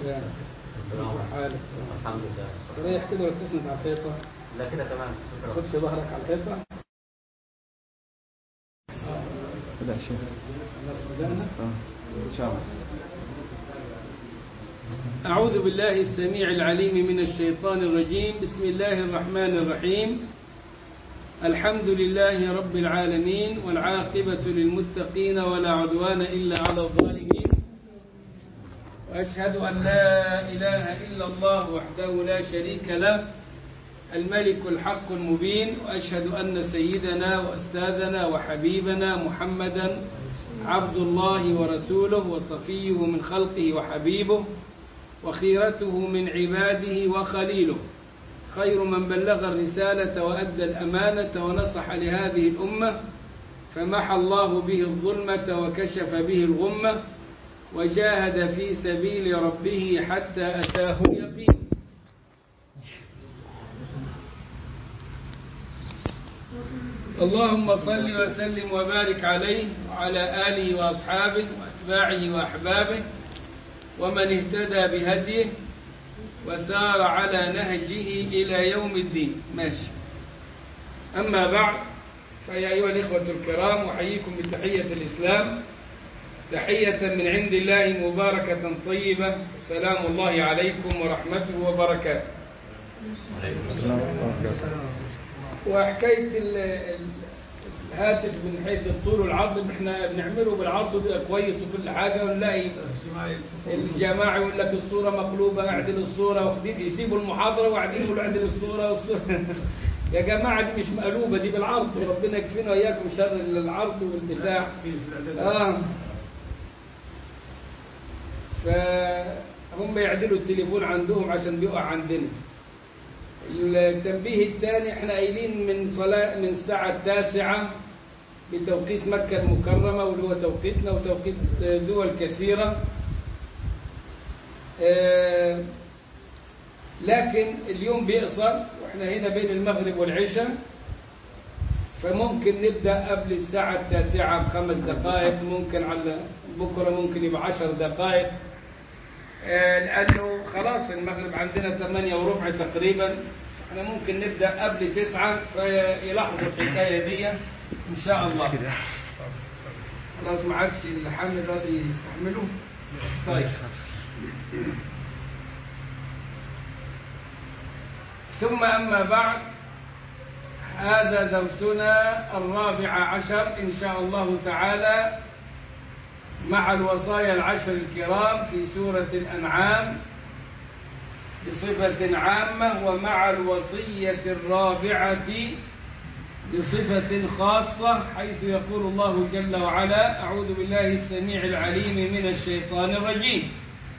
السلام حالك الحمد لله ريح كده ولا تسند على الحيطة لا كده تمام ما تاخدش ظهرك على الحيطة لا شيخ خلاص بدأنا آه. ان شاء الله أعوذ بالله السميع العليم من الشيطان الرجيم بسم الله الرحمن الرحيم الحمد لله رب العالمين والعاقبة للمتقين ولا عدوان إلا على الظالمين وأشهد أن لا إله إلا الله وحده لا شريك له الملك الحق المبين وأشهد أن سيدنا وأستاذنا وحبيبنا محمدا عبد الله ورسوله وصفيه من خلقه وحبيبه وخيرته من عباده وخليله خير من بلغ الرسالة وأدى الأمانة ونصح لهذه الأمة فمحى الله به الظلمة وكشف به الغمة وجاهد في سبيل ربه حتى أتاه اليقين اللهم صل وسلم وبارك عليه وعلى آله وأصحابه وأتباعه وأحبابه ومن اهتدى بهديه وسار على نهجه إلى يوم الدين ماشي أما بعد فيا أيها الإخوة الكرام أحييكم بتحية الإسلام تحية من عند الله مباركة طيبة سلام الله عليكم ورحمته وبركاته السلام عليكم وحكاية ال- ال- الهاتف من حيث الطول والعرض احنا بنعمله بالعرض بيبقى كويس وكل حاجة ونلاقي الجماعة يقول لك الصورة مقلوبة اعدل الصورة واخدين يسيبوا المحاضرة وقاعدين يقولوا اعدل الصورة والصورة يا جماعة دي مش مقلوبة دي بالعرض وربنا يكفينا وإياكم شر العرض والبتاع اه فهم يعدلوا التليفون عندهم عشان بيقع عندنا التنبيه الثاني احنا قايلين من صلاة من الساعة التاسعة بتوقيت مكة المكرمة واللي هو توقيتنا وتوقيت دول كثيرة آه، لكن اليوم بيقصر واحنا هنا بين المغرب والعشاء فممكن نبدأ قبل الساعة التاسعة بخمس دقائق ممكن على بكرة ممكن يبقى عشر دقائق آه، لأنه خلاص المغرب عندنا ثمانية وربع تقريبا احنا ممكن نبدأ قبل تسعة فيلاحظوا الحكاية دي إن شاء الله خلاص ما عادش الحمل راضي يستحمله طيب ثم أما بعد هذا درسنا الرابع عشر إن شاء الله تعالى مع الوصايا العشر الكرام في سورة الأنعام بصفة عامة ومع الوصية الرابعة بصفة خاصة حيث يقول الله جل وعلا أعوذ بالله السميع العليم من الشيطان الرجيم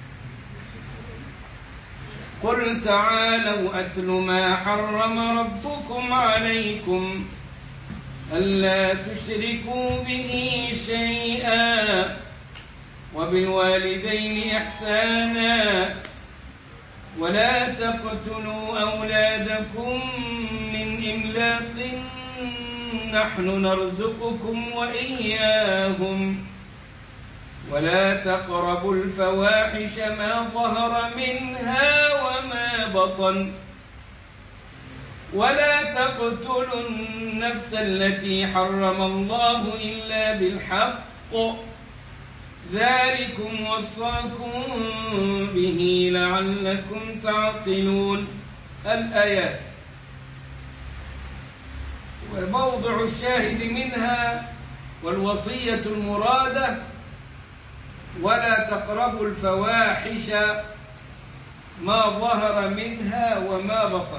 قل تعالوا أتل ما حرم ربكم عليكم ألا تشركوا به شيئا وبالوالدين إحسانا ولا تقتلوا أولادكم من إملاق نحن نرزقكم وإياهم ولا تقربوا الفواحش ما ظهر منها وما بطن ولا تقتلوا النفس التي حرم الله إلا بالحق ذلكم وصاكم به لعلكم تعقلون الآيات وموضع الشاهد منها والوصية المرادة ولا تقربوا الفواحش ما ظهر منها وما بطن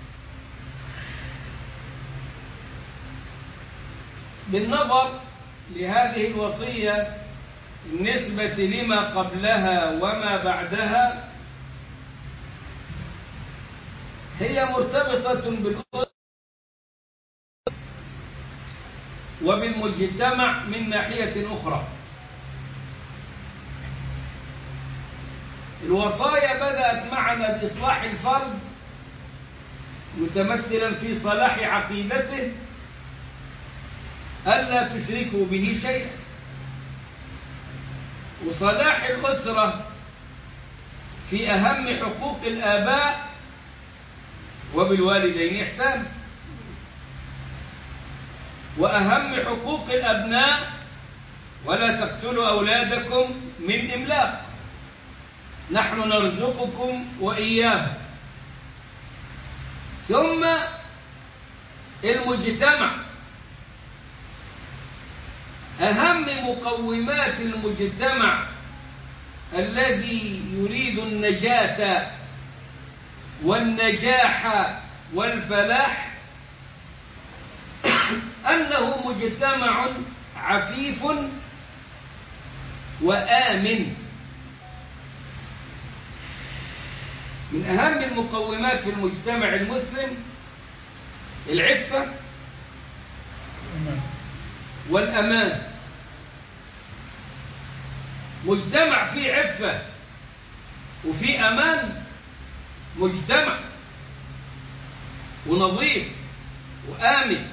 بالنظر لهذه الوصية بالنسبة لما قبلها وما بعدها هي مرتبطة بالأسرة وبالمجتمع من ناحية أخرى الوصايا بدأت معنا بإصلاح الفرد متمثلا في صلاح عقيدته ألا تشركوا به شيئا وصلاح الأسرة في أهم حقوق الآباء وبالوالدين إحسان وأهم حقوق الأبناء ولا تقتلوا أولادكم من إملاق نحن نرزقكم وإياهم ثم المجتمع أهم مقومات المجتمع الذي يريد النجاة والنجاح والفلاح أنه مجتمع عفيف وآمن من أهم المقومات في المجتمع المسلم العفة والأمان مجتمع فيه عفة وفيه أمان مجتمع ونظيف وآمن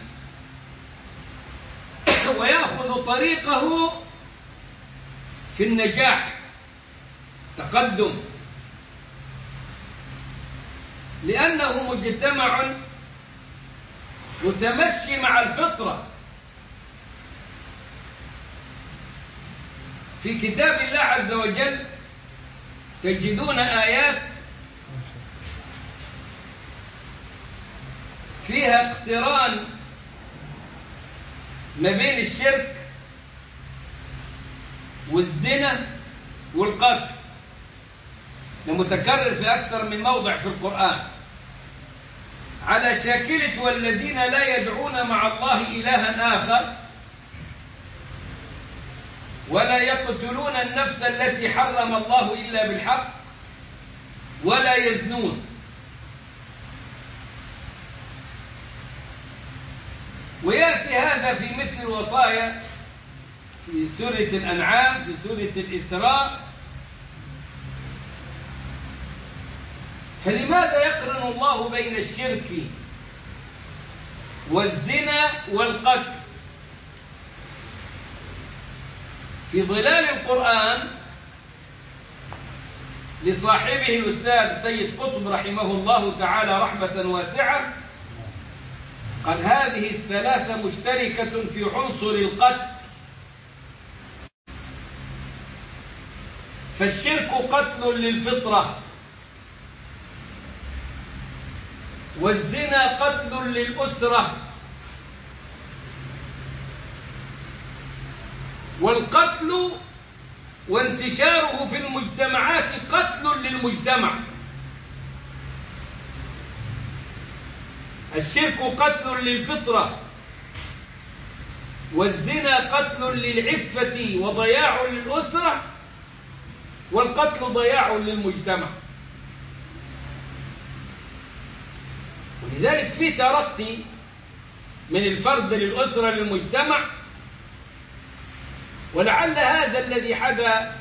ويأخذ طريقه في النجاح تقدم لأنه مجتمع متمشي مع الفطرة في كتاب الله عز وجل تجدون آيات فيها اقتران ما بين الشرك والزنا والقتل ده متكرر في أكثر من موضع في القرآن على شاكلة والذين لا يدعون مع الله إلها آخر ولا يقتلون النفس التي حرم الله إلا بالحق ولا يزنون ويأتي هذا في مثل الوصايا في سورة الأنعام في سورة الإسراء فلماذا يقرن الله بين الشرك والزنا والقتل في ظلال القرآن لصاحبه الأستاذ سيد قطب رحمه الله تعالى رحمة واسعة قال هذه الثلاثة مشتركة في عنصر القتل فالشرك قتل للفطرة والزنا قتل للأسرة والقتل وانتشاره في المجتمعات قتل للمجتمع الشرك قتل للفطرة والزنا قتل للعفة وضياع للأسرة والقتل ضياع للمجتمع ولذلك في ترقي من الفرد للأسرة للمجتمع ولعل هذا الذي حدا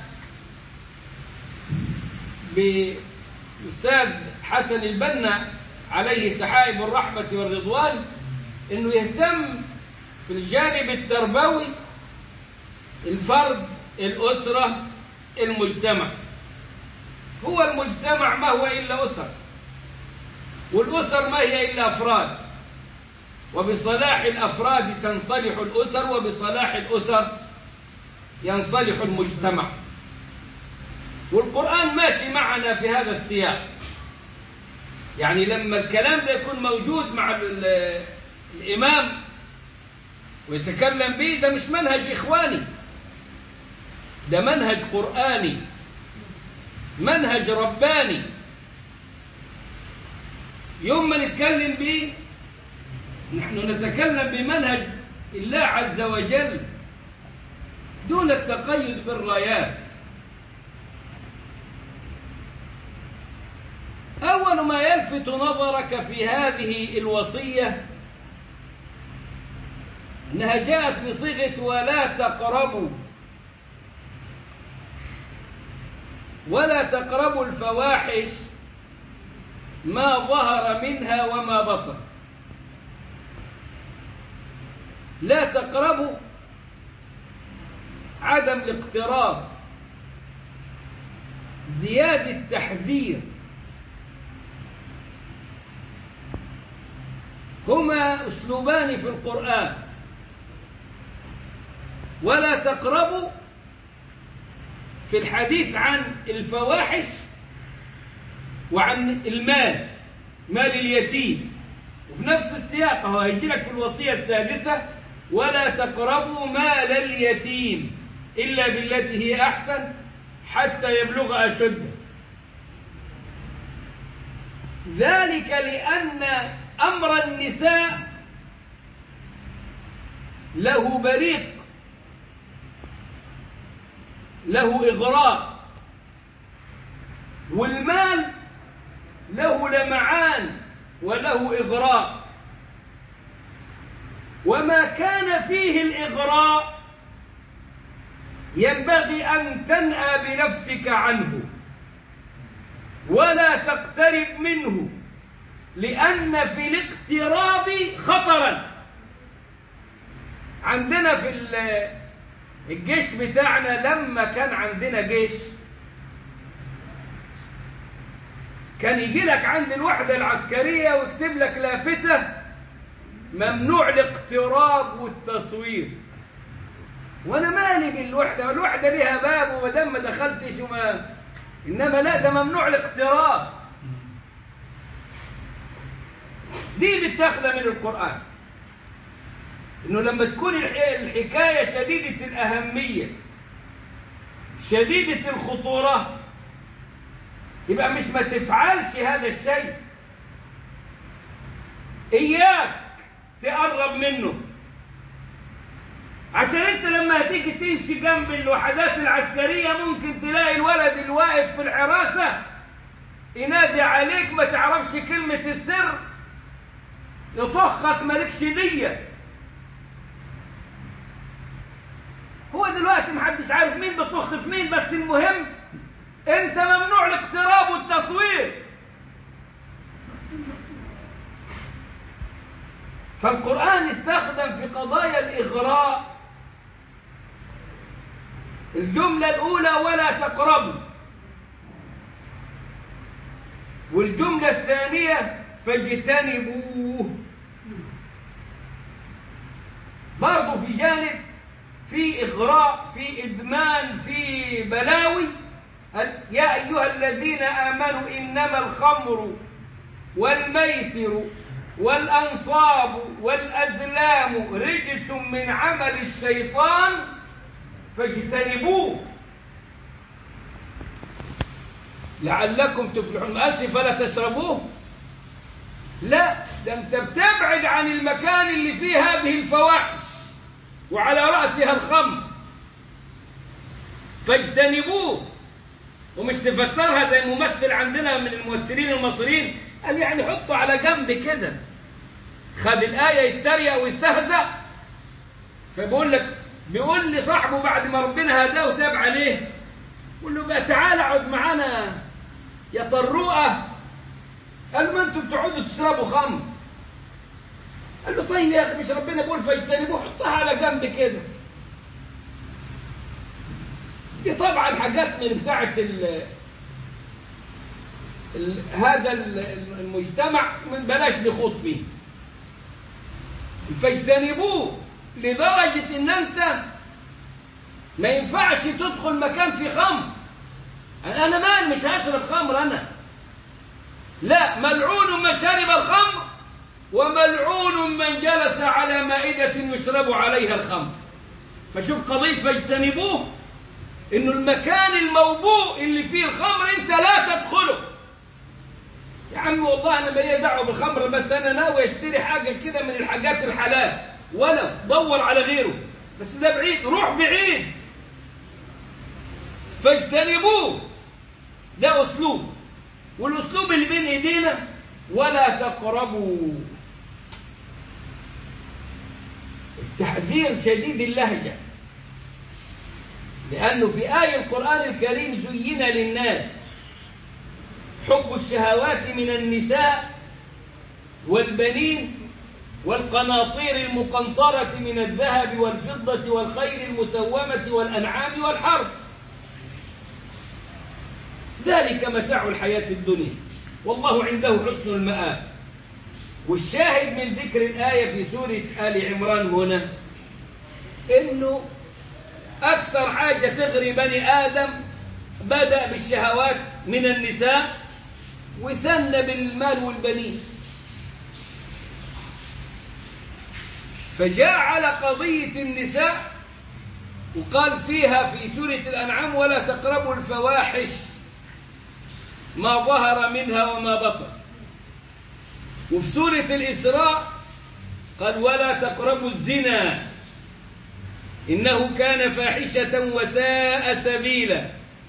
بأستاذ حسن البنا عليه سحائب الرحمة والرضوان انه يهتم في الجانب التربوي الفرد الأسرة المجتمع هو المجتمع ما هو إلا أسر والأسر ما هي إلا أفراد وبصلاح الأفراد تنصلح الأسر وبصلاح الأسر ينصلح المجتمع والقرآن ماشي معنا في هذا السياق يعني لما الكلام ده يكون موجود مع الإمام ويتكلم به ده مش منهج إخواني ده منهج قرآني منهج رباني يوم ما نتكلم به نحن نتكلم بمنهج الله عز وجل دون التقيد بالرايات أول ما يلفت نظرك في هذه الوصية أنها جاءت بصيغة ولا تقربوا ولا تقربوا الفواحش ما ظهر منها وما بطن لا تقربوا عدم الاقتراب زيادة تحذير هما أسلوبان في القرآن ولا تقربوا في الحديث عن الفواحش وعن المال مال اليتيم وفي نفس السياق هو هيجي لك في الوصية السادسة ولا تقربوا مال اليتيم إلا بالتي هي أحسن حتى يبلغ أشده ذلك لأن أمر النساء له بريق له إغراء والمال له لمعان وله إغراء وما كان فيه الإغراء ينبغي أن تنأى بنفسك عنه ولا تقترب منه لأن في الاقتراب خطرا عندنا في الجيش بتاعنا لما كان عندنا جيش كان يجي لك عند الوحدة العسكرية ويكتب لك لافتة ممنوع الاقتراب والتصوير وانا مالي بالوحدة الوحدة ليها باب وما دام ما دخلتش وما انما لا ده ممنوع الاقتراب دي متاخده من القرآن انه لما تكون الحكاية شديدة الأهمية شديدة الخطورة يبقى مش ما تفعلش هذا الشيء إياك تقرب منه عشان انت لما هتيجي تمشي جنب الوحدات العسكرية ممكن تلاقي الولد الواقف في الحراسة ينادي عليك ما تعرفش كلمة السر يطخك مالكش نية هو دلوقتي محدش عارف مين بتطخ في مين بس المهم انت ممنوع الاقتراب والتصوير فالقرآن استخدم في قضايا الإغراء الجملة الأولى ولا تقربوا والجملة الثانية فاجتنبوه برضه في جانب في إغراء في إدمان في بلاوي يا أيها الذين آمنوا إنما الخمر والميسر والأنصاب والأزلام رجس من عمل الشيطان فاجتنبوه لعلكم تفلحون ما قالش فلا تشربوه لا ده انت بتبعد عن المكان اللي فيه هذه الفواحش وعلى رأسها الخمر فاجتنبوه ومش تفسرها زي الممثل عندنا من الممثلين المصريين قال يعني حطه على جنب كده خد الآية يتريق ويستهزأ فبيقول لك بيقول لي صاحبه بعد ما ربنا هداه وتاب عليه قول له بقى تعالى اقعد معانا يا طروقه قال ما انتوا بتقعدوا تشربوا خمر قال له طيب يا اخي مش ربنا بيقول فاجتنبوه حطها على جنب كده دي طبعا حاجات من بتاعه ال ال هذا المجتمع من بلاش نخوض فيه فاجتنبوه لدرجة ان انت ما ينفعش تدخل مكان فيه خمر انا مال مش هشرب خمر انا لا ملعون من شرب الخمر وملعون من جلس على مائدة يشرب عليها الخمر فشوف قضية فاجتنبوه انه المكان الموبوء اللي فيه الخمر انت لا تدخله يا عم والله انا مالي دعوه بالخمر بس انا ناوي اشتري حاجه كده من الحاجات الحلال ولا دور على غيره بس ده بعيد روح بعيد فاجتنبوه ده اسلوب والاسلوب اللي بين ايدينا ولا تقربوا التحذير شديد اللهجه لانه في ايه القران الكريم زين للناس حب الشهوات من النساء والبنين والقناطير المقنطرة من الذهب والفضة والخيل المسومة والأنعام والحرث ذلك متاع الحياة الدنيا والله عنده حسن المآب والشاهد من ذكر الآية في سورة آل عمران هنا إنه أكثر حاجة تغري بني آدم بدأ بالشهوات من النساء وثنى بالمال والبنين فجاء على قضية النساء وقال فيها في سورة الأنعام ولا تقربوا الفواحش ما ظهر منها وما بطن وفي سورة الإسراء قال ولا تقربوا الزنا إنه كان فاحشة وساء سبيلا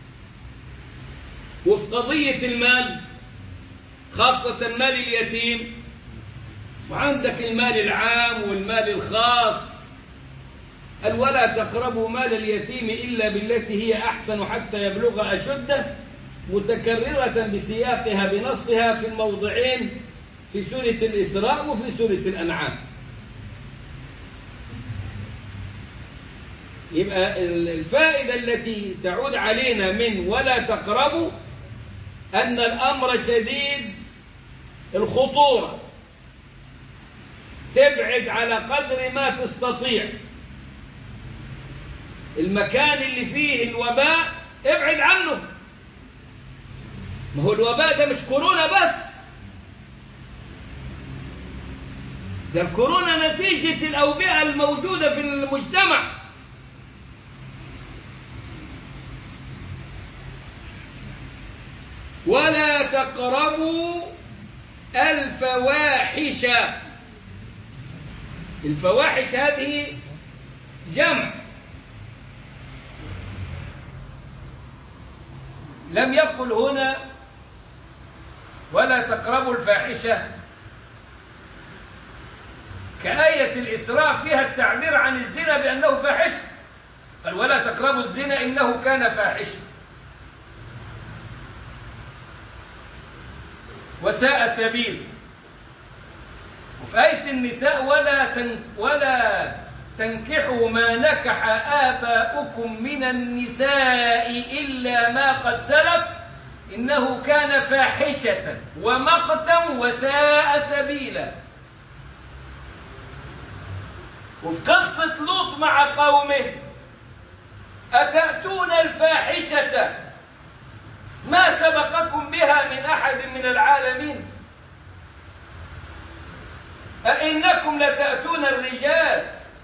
وفي قضية المال خاصة مال اليتيم وعندك المال العام والمال الخاص قال ولا تقربوا مال اليتيم إلا بالتي هي أحسن حتى يبلغ أشده متكررة بسياقها بنصها في الموضعين في سورة الإسراء وفي سورة الأنعام يبقى الفائدة التي تعود علينا من ولا تقربوا أن الأمر شديد الخطورة تبعد على قدر ما تستطيع المكان اللي فيه الوباء ابعد عنه ما هو الوباء ده مش كورونا بس ده الكورونا نتيجة الأوبئة الموجودة في المجتمع ولا تقربوا الفواحش الفواحش هذه جمع لم يقل هنا ولا تقربوا الفاحشة كآية الإسراء فيها التعبير عن الزنا بأنه فاحش قال ولا تقربوا الزنا إنه كان فاحشا وساء سبيل وفي آية النساء ولا تن ولا تنكحوا ما نكح آباؤكم من النساء إلا ما قد سلف إنه كان فاحشة ومقتا وساء سبيلا وفي قصة لوط مع قومه أتأتون الفاحشة ما سبقكم بها من أحد من العالمين أئنكم لتأتون الرجال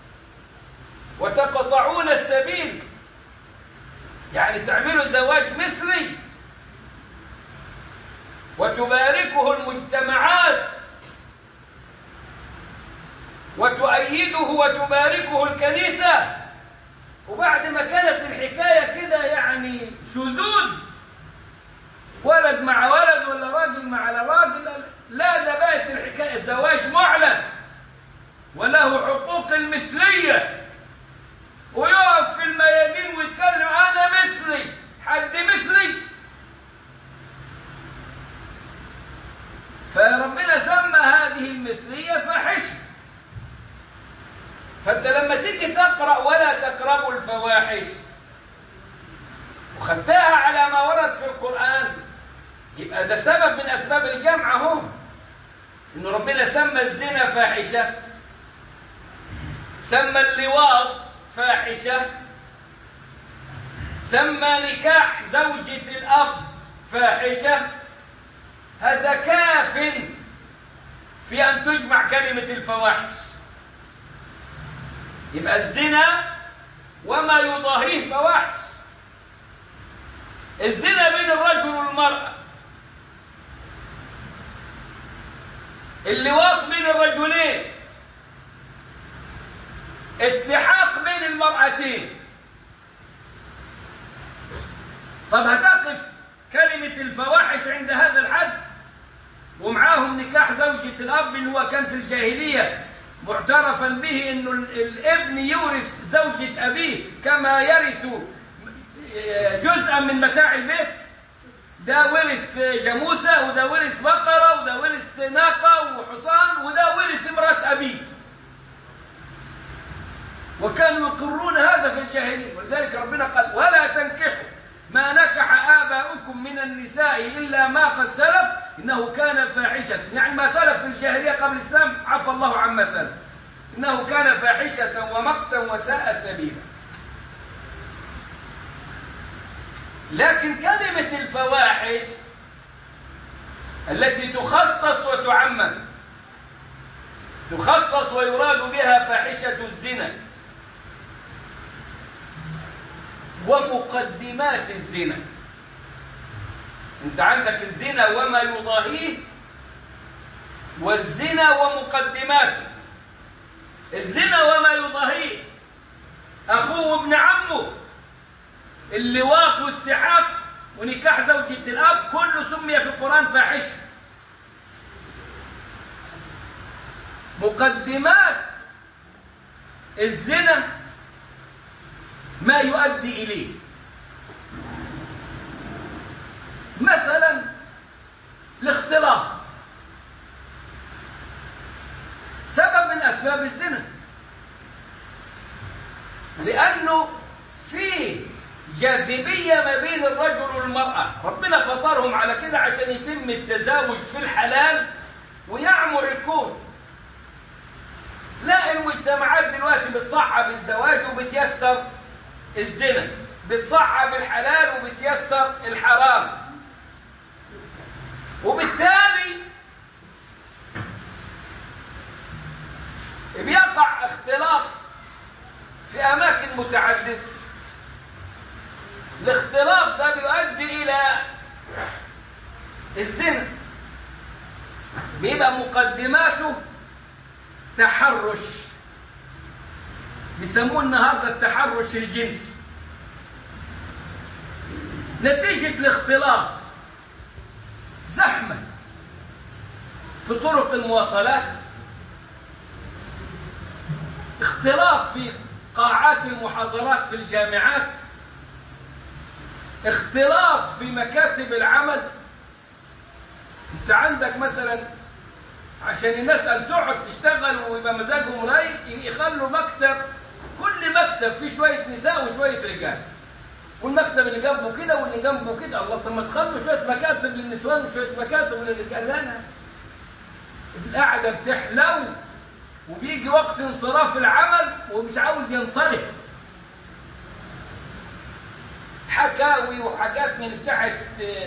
وتقطعون السبيل يعني تعملوا الزواج مثلي وتباركه المجتمعات وتؤيده وتباركه الكنيسة وبعد ما كانت الحكاية كده يعني شذوذ ولد مع ولد ولا راجل مع راجل لا ده بقت الحكاية الزواج معلن وله حقوق المثلية ويقف في الميادين ويتكلم أنا مثلي حد مثلي فربنا سمى هذه المثلية فاحشة فأنت لما تيجي تقرأ ولا تقربوا الفواحش وخدتها على ما ورد في القرآن يبقى ده سبب من أسباب الجمع اهو إن ربنا سمى الزنا فاحشة سمى اللواط فاحشة سمى نكاح زوجة الأب فاحشة هذا كاف في أن تجمع كلمة الفواحش يبقى الزنا وما يضاهيه فواحش الزنا بين الرجل والمرأة اللواط بين الرجلين استحاق بين المرأتين طب هتقف كلمة الفواحش عند هذا الحد ومعاهم نكاح زوجة الأب اللي هو كان في الجاهلية معترفا به انه الابن يورث زوجة أبيه كما يرث جزءا من متاع البيت ده ورث جاموسة وده ورث بقرة وده ورث ناقة وحصان وده ورث امرأة أبيه وكانوا يقرون هذا في الجاهلية ولذلك ربنا قال ولا تنكحوا ما نكح آباؤكم من النساء إلا ما قد سلف إنه كان فاحشة يعني ما سلف في الجاهلية قبل الإسلام عفى الله عما سلف إنه كان فاحشة ومقتا وساء سبيلا لكن كلمة الفواحش التي تخصص وتعمم تخصص ويراد بها فاحشة الزنا ومقدمات الزنا انت عندك الزنا وما يضاهيه والزنا ومقدماته الزنا وما يضاهيه اخوه ابن عمه اللواط والسحاق ونكاح زوجة الاب كله سمي في القرآن فاحشة مقدمات الزنا ما يؤدي إليه مثلا الاختلاط سبب من أسباب الزنا لأنه في جاذبية ما بين الرجل والمرأة ربنا فطرهم على كده عشان يتم التزاوج في الحلال ويعمر الكون لا المجتمعات دلوقتي بتصعب الزواج وبتيسر الزنا بتصعب الحلال وبتيسر الحرام وبالتالي بيقع اختلاط في اماكن متعدده الاختلاط ده بيؤدي الى الزنا بيبقى مقدماته تحرش بيسموه النهارده التحرش الجنسي نتيجة الاختلاط زحمة في طرق المواصلات اختلاط في قاعات المحاضرات في الجامعات اختلاط في مكاتب العمل انت عندك مثلا عشان الناس قال تقعد تشتغل ويبقى مزاجهم رايق يخلوا مكتب كل مكتب فيه شويه نساء وشويه رجال والمكتب اللي جنبه كده واللي جنبه كده الله طب ما تخلوا شويه مكاتب للنسوان وشويه مكاتب للرجال لا لا القعده بتحلو وبيجي وقت انصراف العمل ومش عاوز ينصرف حكاوي وحاجات من تحت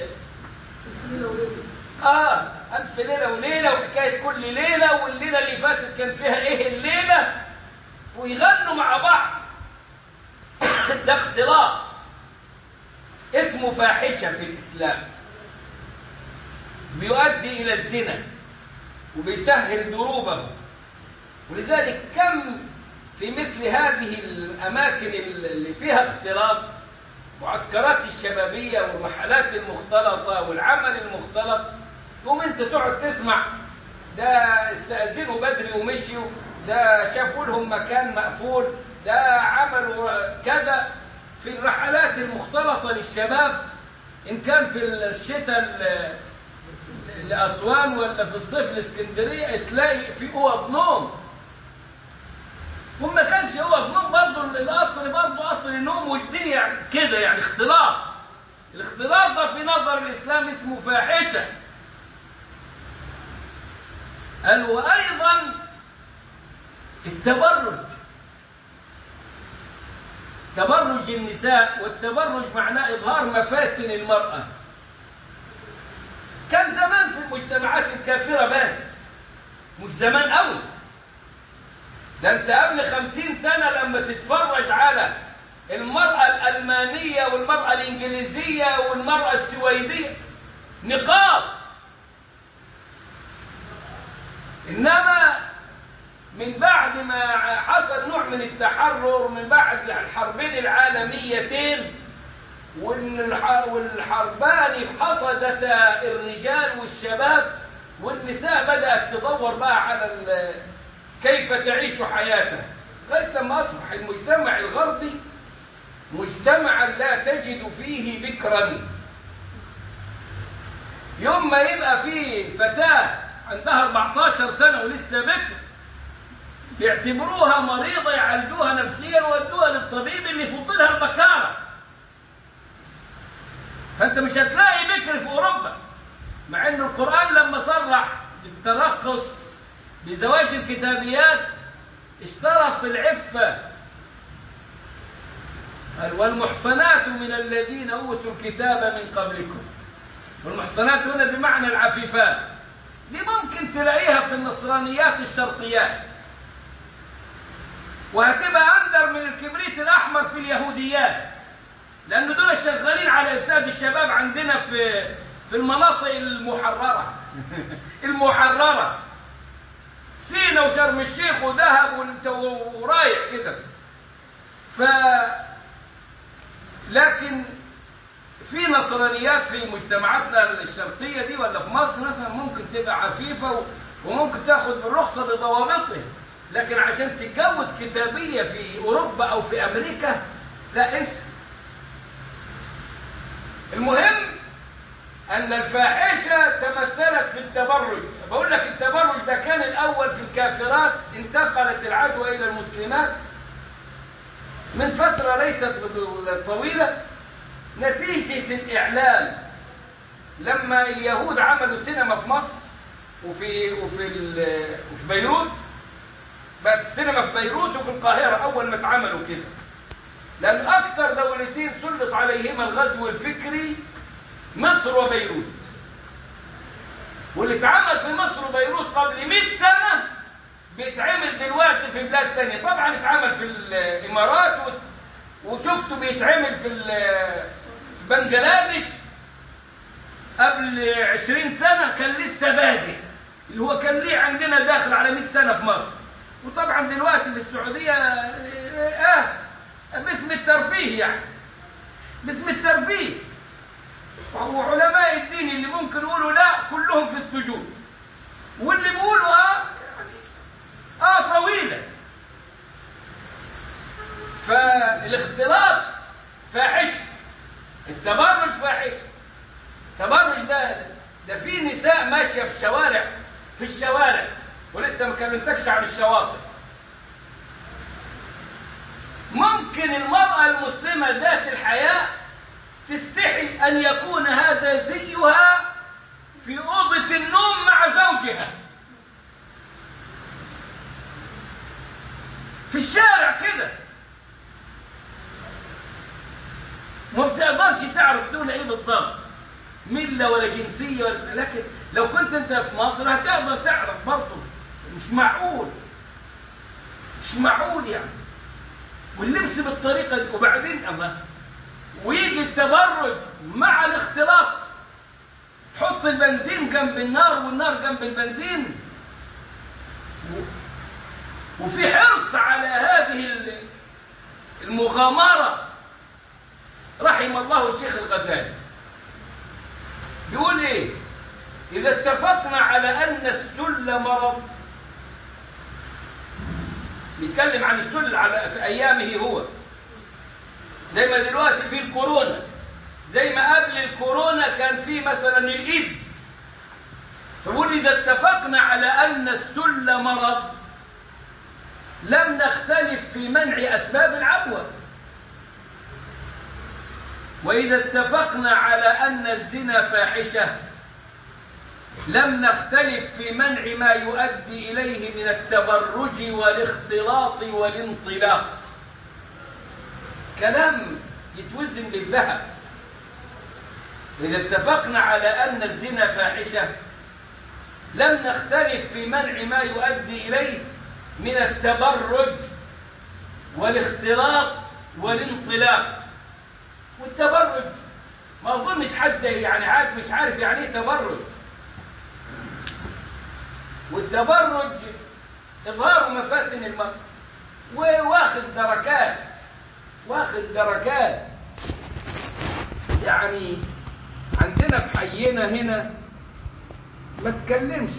اه ألف ليلة وليلة وحكاية كل ليلة والليلة اللي فاتت كان فيها إيه الليلة ويغنوا مع بعض ده اختلاط اسمه فاحشة في الإسلام بيؤدي إلى الزنا وبيسهل دروبه ولذلك كم في مثل هذه الأماكن اللي فيها اختلاط معسكرات الشبابية والرحلات المختلطة والعمل المختلط تقوم انت تقعد تسمع ده استأذنوا بدري ومشيوا ده شافوا لهم مكان مقفول ده عملوا كذا في الرحلات المختلطة للشباب إن كان في الشتاء لأسوان ولا في الصيف الإسكندرية تلاقي في أوض نوم وما كانش أوض نوم برضه الأصل برضه أصل النوم والدنيا كده يعني اختلاط الاختلاط ده في نظر الإسلام اسمه فاحشة قال وأيضا التبرج تبرج النساء والتبرج معناه إظهار مفاتن المرأة كان زمان في المجتمعات الكافرة بس مش زمان قوي ده انت قبل خمسين سنة لما تتفرج على المرأة الألمانية والمرأة الإنجليزية والمرأة السويدية نقاط إنما من بعد ما حصل نوع من التحرر من بعد الحربين العالميتين والحربان حصدتا الرجال والشباب والنساء بدأت تدور بقى على كيف تعيش حياتها لغاية ما أصبح المجتمع الغربي مجتمعا لا تجد فيه بكرا يوم ما يبقى فيه فتاة عندها 14 سنة ولسه بكر يعتبروها مريضة يعالجوها نفسيا ويودوها للطبيب اللي يفضلها البكارة فانت مش هتلاقي بكر في اوروبا مع ان القران لما صرح بالترخص بزواج الكتابيات اشترط العفه قال والمحصنات من الذين اوتوا الكتاب من قبلكم والمحصنات هنا بمعنى العفيفات دي ممكن تلاقيها في النصرانيات الشرقيات وهتبقى أندر من الكبريت الأحمر في اليهوديات لأن دول شغالين على إفساد الشباب عندنا في في المناطق المحررة المحررة سينا وشرم الشيخ ودهب وانت ورايح كده ف لكن في نصرانيات في مجتمعاتنا الشرقية دي ولا في مصر مثلا ممكن تبقى عفيفة و- وممكن تاخد بالرخصة بضوابطه لكن عشان تتجوز كتابية في أوروبا أو في أمريكا لا انسى المهم أن الفاحشة تمثلت في التبرج بقول لك التبرج ده كان الأول في الكافرات انتقلت العدوى إلى المسلمات من فترة ليست طويلة نتيجة الإعلام لما اليهود عملوا سينما في مصر وفي وفي ال- وفي بيروت بقت السينما في بيروت وفي القاهرة أول ما اتعملوا كده لأن أكثر دولتين سلط عليهما الغزو الفكري مصر وبيروت واللي اتعمل في مصر وبيروت قبل 100 سنة بيتعمل دلوقتي في بلاد تانية طبعا اتعمل في الإمارات و- وشفته بيتعمل في ال- في بنجلاديش قبل 20 سنة كان لسه بادئ اللي هو كان ليه عندنا داخل على 100 سنة في مصر وطبعا دلوقتي في السعودية اه باسم الترفيه يعني باسم الترفيه وعلماء الدين اللي ممكن يقولوا لا كلهم في السجود واللي بيقولوا اه يعني اه طويلة فالاختلاط فاحش التبرج فاحش التبرج ده ده في نساء ماشيه في الشوارع في الشوارع ولسه ما كلمتكش عن الشواطئ ممكن المرأة المسلمة ذات الحياة تستحي أن يكون هذا زيها في أوضة النوم مع زوجها في الشارع كده ما بتقدرش تعرف دول ايه بالضبط مله ولا جنسيه ولا لكن لو كنت انت في مصر هتقدر تعرف برضه مش معقول مش معقول يعني واللبس بالطريقه دي وبعدين اما ويجي التبرج مع الاختلاط حط البنزين جنب النار والنار جنب البنزين و- وفي حرص على هذه المغامره رحم الله الشيخ الغزالي بيقول ايه اذا اتفقنا على ان السل مرض بيتكلم عن السل على في ايامه هو زي ما دلوقتي في الكورونا زي ما قبل الكورونا كان في مثلا الايدز فبيقول اذا اتفقنا على ان السل مرض لم نختلف في منع اسباب العدوى وإذا اتفقنا على أن الزنا فاحشة لم نختلف في منع ما يؤدي إليه من التبرج والاختلاط والانطلاق كلام يتوزن بالذهب إذا اتفقنا على أن الزنا فاحشة لم نختلف في منع ما يؤدي إليه من التبرج والاختلاط والانطلاق والتبرج ما اظنش حد يعني عاد مش عارف يعني ايه تبرج والتبرج اظهار مفاتن المرء وواخد دركات واخد دركات يعني عندنا في حينا هنا ما تكلمش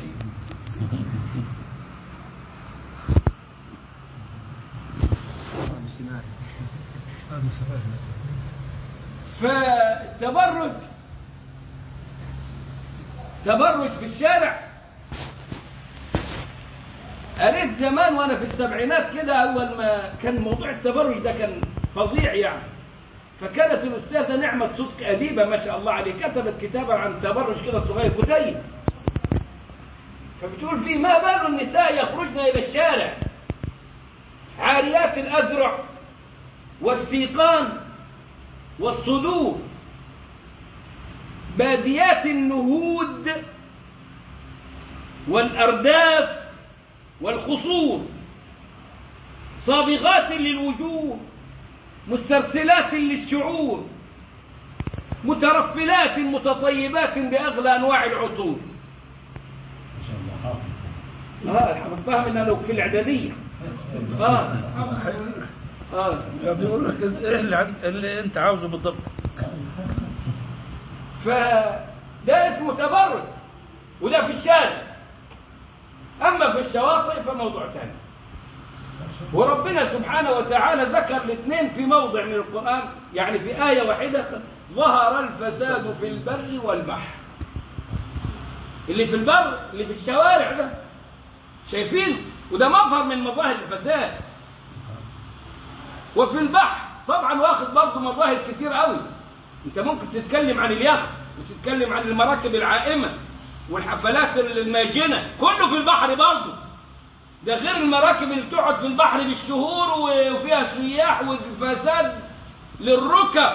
فالتبرج تبرج في الشارع قريت زمان وانا في السبعينات كده اول ما كان موضوع التبرج ده كان فظيع يعني فكانت الأستاذة نعمة صدق أديبة ما شاء الله عليه كتبت كتابا عن التبرج كده صغير كتيب فبتقول فيه ما بال النساء يخرجن إلى الشارع عاريات الأذرع والسيقان والصدور باديات النهود والأرداف والخصور صابغات للوجوه مسترسلات للشعور مترفلات متطيبات بأغلى أنواع العطور اه حفظتها من أنا في الإعدادية اه اه بيقول لك ايه اللي, عن- اللي انت عاوزه بالضبط فده اسمه تبرج وده في الشارع أما في الشواطئ فموضوع ثاني وربنا سبحانه وتعالى ذكر الاثنين في موضع من القرآن يعني في آية واحدة ظهر الفساد في البر والبحر اللي في البر اللي في الشوارع ده شايفين وده مظهر من مظاهر الفساد وفي البحر طبعا واخد برضه مظاهر كتير قوي انت ممكن تتكلم عن اليخت وتتكلم عن المراكب العائمة والحفلات الماجنة كله في البحر برضه ده غير المراكب اللي بتقعد في البحر بالشهور وفيها سياح وفساد للركب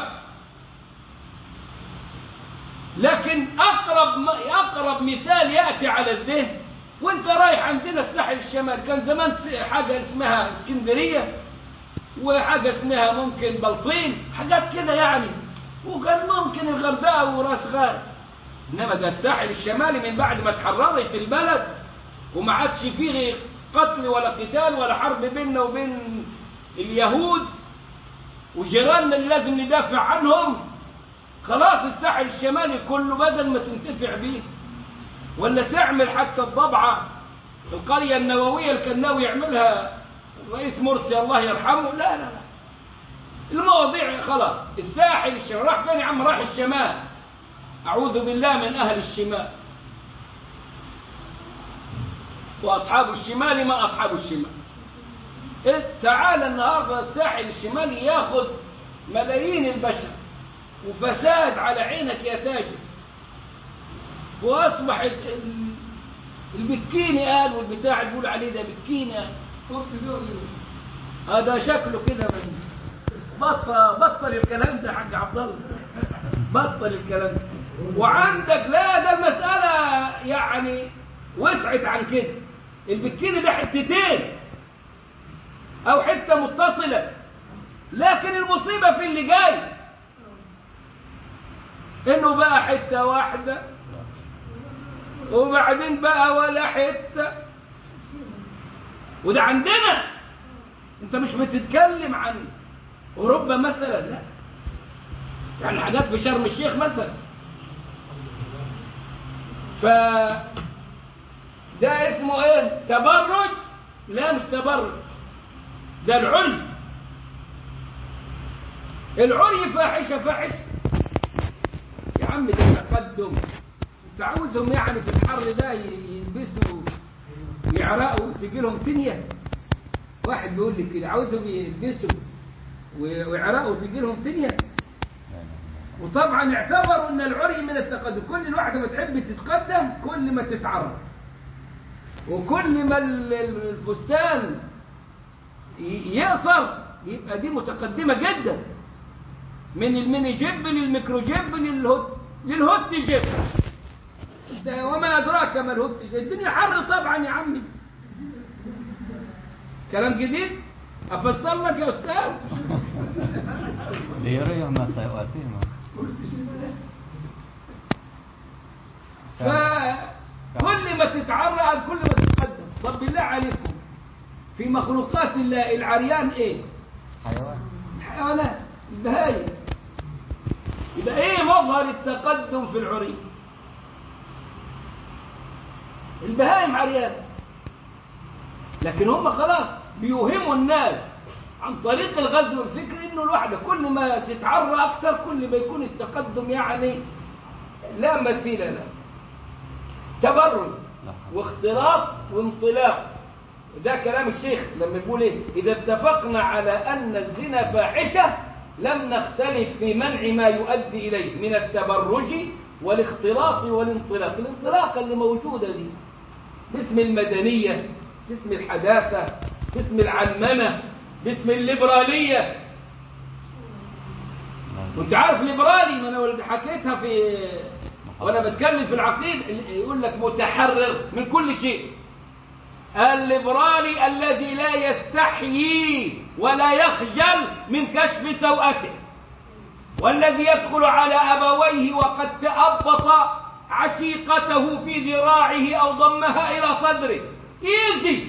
لكن اقرب م- اقرب مثال ياتي على الذهن وانت رايح عندنا الساحل الشمالي كان زمان س- حاجه اسمها اسكندريه وحاجه اسمها ممكن بلطيم حاجات كده يعني وكان ممكن الغردقه وراس غارب انما ده الساحل الشمالي من بعد ما اتحررت البلد وما عادش فيه قتل ولا قتال ولا حرب بيننا وبين اليهود وجيراننا اللي لازم ندافع عنهم خلاص الساحل الشمالي كله بدل ما تنتفع بيه ولا تعمل حتى الضبعة القرية النووية اللي كان ناوي يعملها الرئيس مرسي الله يرحمه لا لا لا المواضيع خلاص الساحل الشمال راح فين يا عم راح الشمال أعوذ بالله من أهل الشمال وأصحاب الشمال ما أصحاب الشمال إيه؟ تعال النهاردة الساحل الشمالي ياخذ ملايين البشر وفساد على عينك يا تاجر وأصبح ال- ال- البكيني قال والبتاع اللي بيقول عليه ده بكيني قال هذا شكله كده من بطل بطل الكلام ده يا حاج عبد الله بطل الكلام ده وعندك لا ده المسألة يعني وسعت عن كده البكيني ده حتتين أو حتة متصلة لكن المصيبة في اللي جاي إنه بقى حتة واحدة وبعدين بقى ولا حتة وده عندنا انت مش بتتكلم عن اوروبا مثلا لا يعني حاجات في شرم الشيخ مثلا ف ده اسمه ايه تبرج لا مش تبرج ده العري العري فاحشة فاحشة يا عم ده تقدم انت عاوزهم يعني في الحر ده يلبسوا يعرقوا تجي لهم تنيه واحد بيقول لي كده عاوزهم يلبسوا و- ويعرقوا تجي لهم تنيه وطبعا اعتبروا ان العري من التقدم كل الواحده ما تحب تتقدم كل ما تتعرض وكل ما ال- ال- الفستان ي- يقصر يبقى دي متقدمه جدا من الميني جيب للميكرو جيب للهوت للهوت جيب ده وما ادراك ما الهوت جيب الدنيا حر طبعا يا عمي كلام جديد افسر لك يا استاذ ليريح ما سيؤاتيهم فكل ما تتعرى كل ما تتقدم طب بالله عليكم في مخلوقات الله العريان ايه حيوان الحيوانات البهايم يبقى ايه مظهر التقدم في العري البهايم عريان لكن هم خلاص بيوهموا الناس عن طريق الغزو الفكري انه الواحده كل ما تتعرى اكثر كل ما يكون التقدم يعني لا مثيل له تبرج واختلاط وانطلاق ده كلام الشيخ لما يقول ايه اذا اتفقنا على ان الزنا فاحشه لم نختلف في منع ما يؤدي إليه من التبرج والاختلاط والانطلاق الانطلاقة اللي موجودة دي باسم المدنية باسم الحداثة باسم العلمنة باسم الليبرالية وانت عارف ليبرالي ما انا حكيتها في وانا بتكلم في العقيدة يقول لك متحرر من كل شيء الليبرالي الذي لا يستحيي ولا يخجل من كشف سوءته والذي يدخل على أبويه وقد تأبط عشيقته في ذراعه أو ضمها إلى صدره إيزي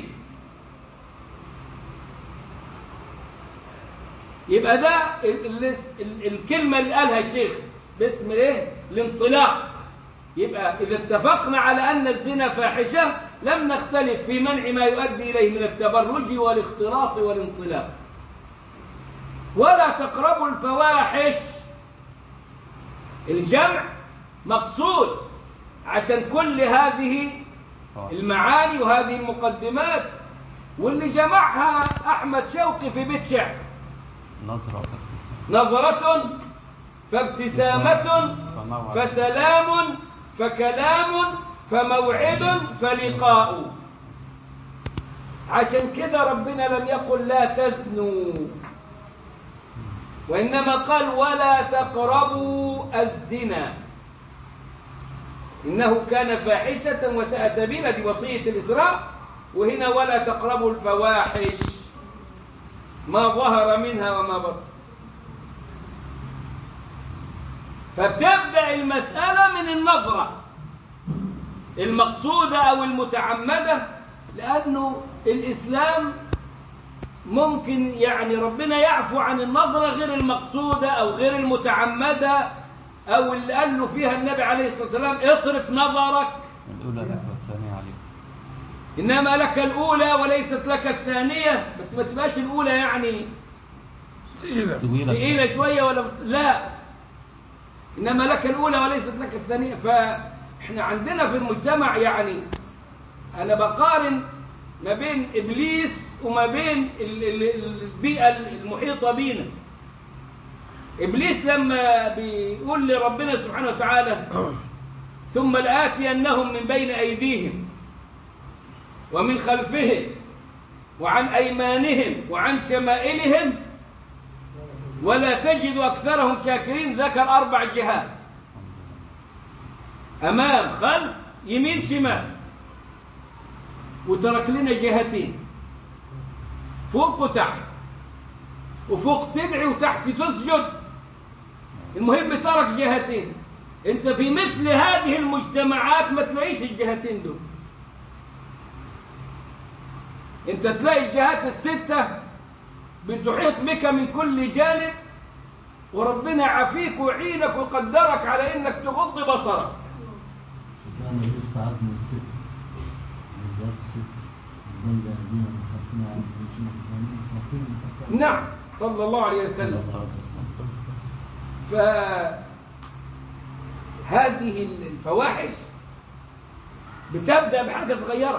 يبقى ده ال ال ال الكلمة اللي قالها الشيخ باسم ايه الانطلاق يبقى إذا اتفقنا على أن الزنا فاحشة لم نختلف في منع ما يؤدي إليه من التبرج والاختلاط والانطلاق ولا تقربوا الفواحش الجمع مقصود عشان كل هذه المعاني وهذه المقدمات واللي جمعها أحمد شوقي في بيت شعر نظرة نظرة فابتسامة فسلام فكلام فموعد فلقاء عشان كده ربنا لم يقل لا تزنوا وإنما قال ولا تقربوا الزنا إنه كان فاحشة وساء سبيلا دي وصية الإسراء وهنا ولا تقربوا الفواحش ما ظهر منها وما بطن فتبدأ المسألة من النظرة المقصودة أو المتعمدة لأنه الإسلام ممكن يعني ربنا يعفو عن النظرة غير المقصودة أو غير المتعمدة أو اللي قال له فيها النبي عليه الصلاة والسلام اصرف نظرك الأولى لك والثانية عليك إنما لك الأولى وليست لك الثانية بس ما تبقاش الأولى يعني تقيلة طويلة ثقيلة شوية ولا لا إنما لك الأولى وليست لك الثانية فإحنا عندنا في المجتمع يعني أنا بقارن ما بين إبليس وما بين ال- ال- البيئة المحيطة بينا إبليس لما بيقول لربنا سبحانه وتعالى ثم لآتينهم من بين أيديهم ومن خلفهم وعن أيمانهم وعن شمائلهم ولا تجد أكثرهم شاكرين ذكر أربع جهات أمام خلف يمين شمال وترك لنا جهتين فوق وتحت وفوق تدعي وتحت تسجد المهم ترك جهتين انت في مثل هذه المجتمعات ما تلاقيش الجهتين دول انت تلاقي الجهات الستة بتحيط بك من كل جانب وربنا يعافيك ويعينك ويقدرك على انك تغض بصرك كان يستعد من الست من ذات الست من بين أيدينا وخلفنا عن وجهنا الثاني وقيل نعم صلى الله عليه وسلم فهذه الفواحش بتبدأ بحاجة صغيرة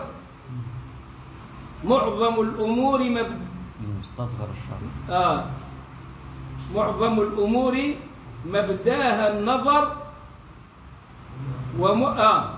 معظم الأمور مب... مستصغر الشر آه. معظم الأمور مبداها النظر وم... آه.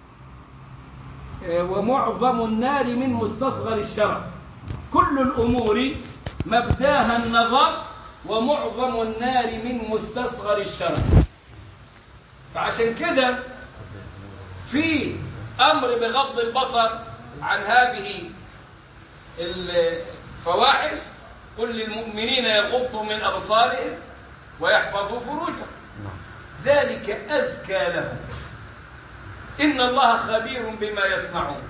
آه، ومعظم النار من مستصغر الشرع كل الأمور مبداها النظر ومعظم النار من مستصغر الشرع فعشان كده في أمر بغض البصر عن هذه الفواحش قل للمؤمنين يغضوا من أبصارهم ويحفظوا فروجهم ذلك أزكى لهم إن الله خبير بما يصنعون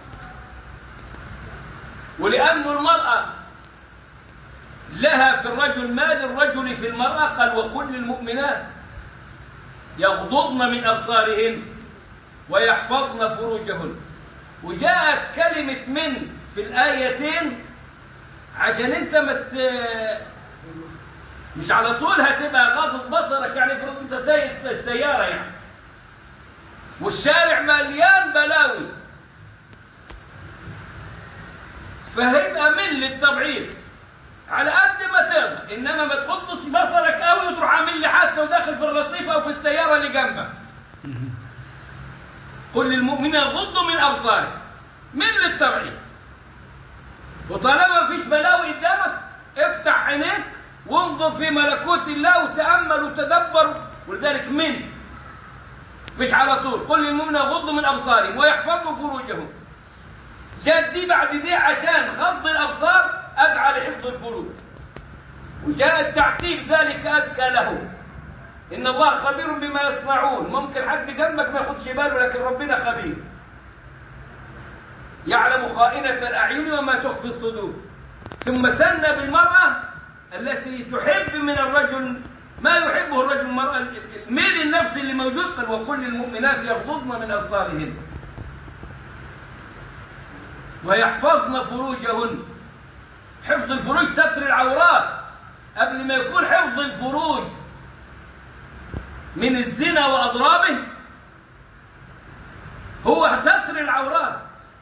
ولأن المرأة لها في الرجل ما للرجل في المرأة قال وكل المؤمنات يغضضن من أبصارهن ويحفظن فروجهن وجاءت كلمة من في الآيتين عشان انت مت مش على طول هتبقى غاضب بصرك يعني افرض انت سايق السيارة يعني والشارع مليان بلاوي فهيبقى من للتبعيض على قد ما تقدر انما ما تحطش بصرك قوي وتروح عامل لي حادثه وداخل في الرصيف او في السياره اللي جنبك قل للمؤمنين يغضوا من ابصارهم من للترعيد وطالما مفيش بلاوي قدامك افتح عينيك وانظر في ملكوت الله وتامل وتدبر ولذلك من مش على طول قل للمؤمنين يغضوا من ابصارهم ويحفظوا فروجهم جاءت دي بعد دي عشان غض الابصار ادعى لحفظ الفروج وجاء التعقيب ذلك أذكى له إن الله خبير بما يصنعون ممكن حد جنبك ما ياخدش باله لكن ربنا خبير يعلم خائنة الأعين وما تخفي الصدور ثم ثنى بالمرأة التي تحب من الرجل ما يحبه الرجل المرأة الميل النفسي اللي موجود قال وكل المؤمنات يغضضن من أبصارهن ويحفظن فروجهن حفظ الفروج ستر العورات قبل ما يكون حفظ الفروج من الزنا وأضرابه هو ستر العورات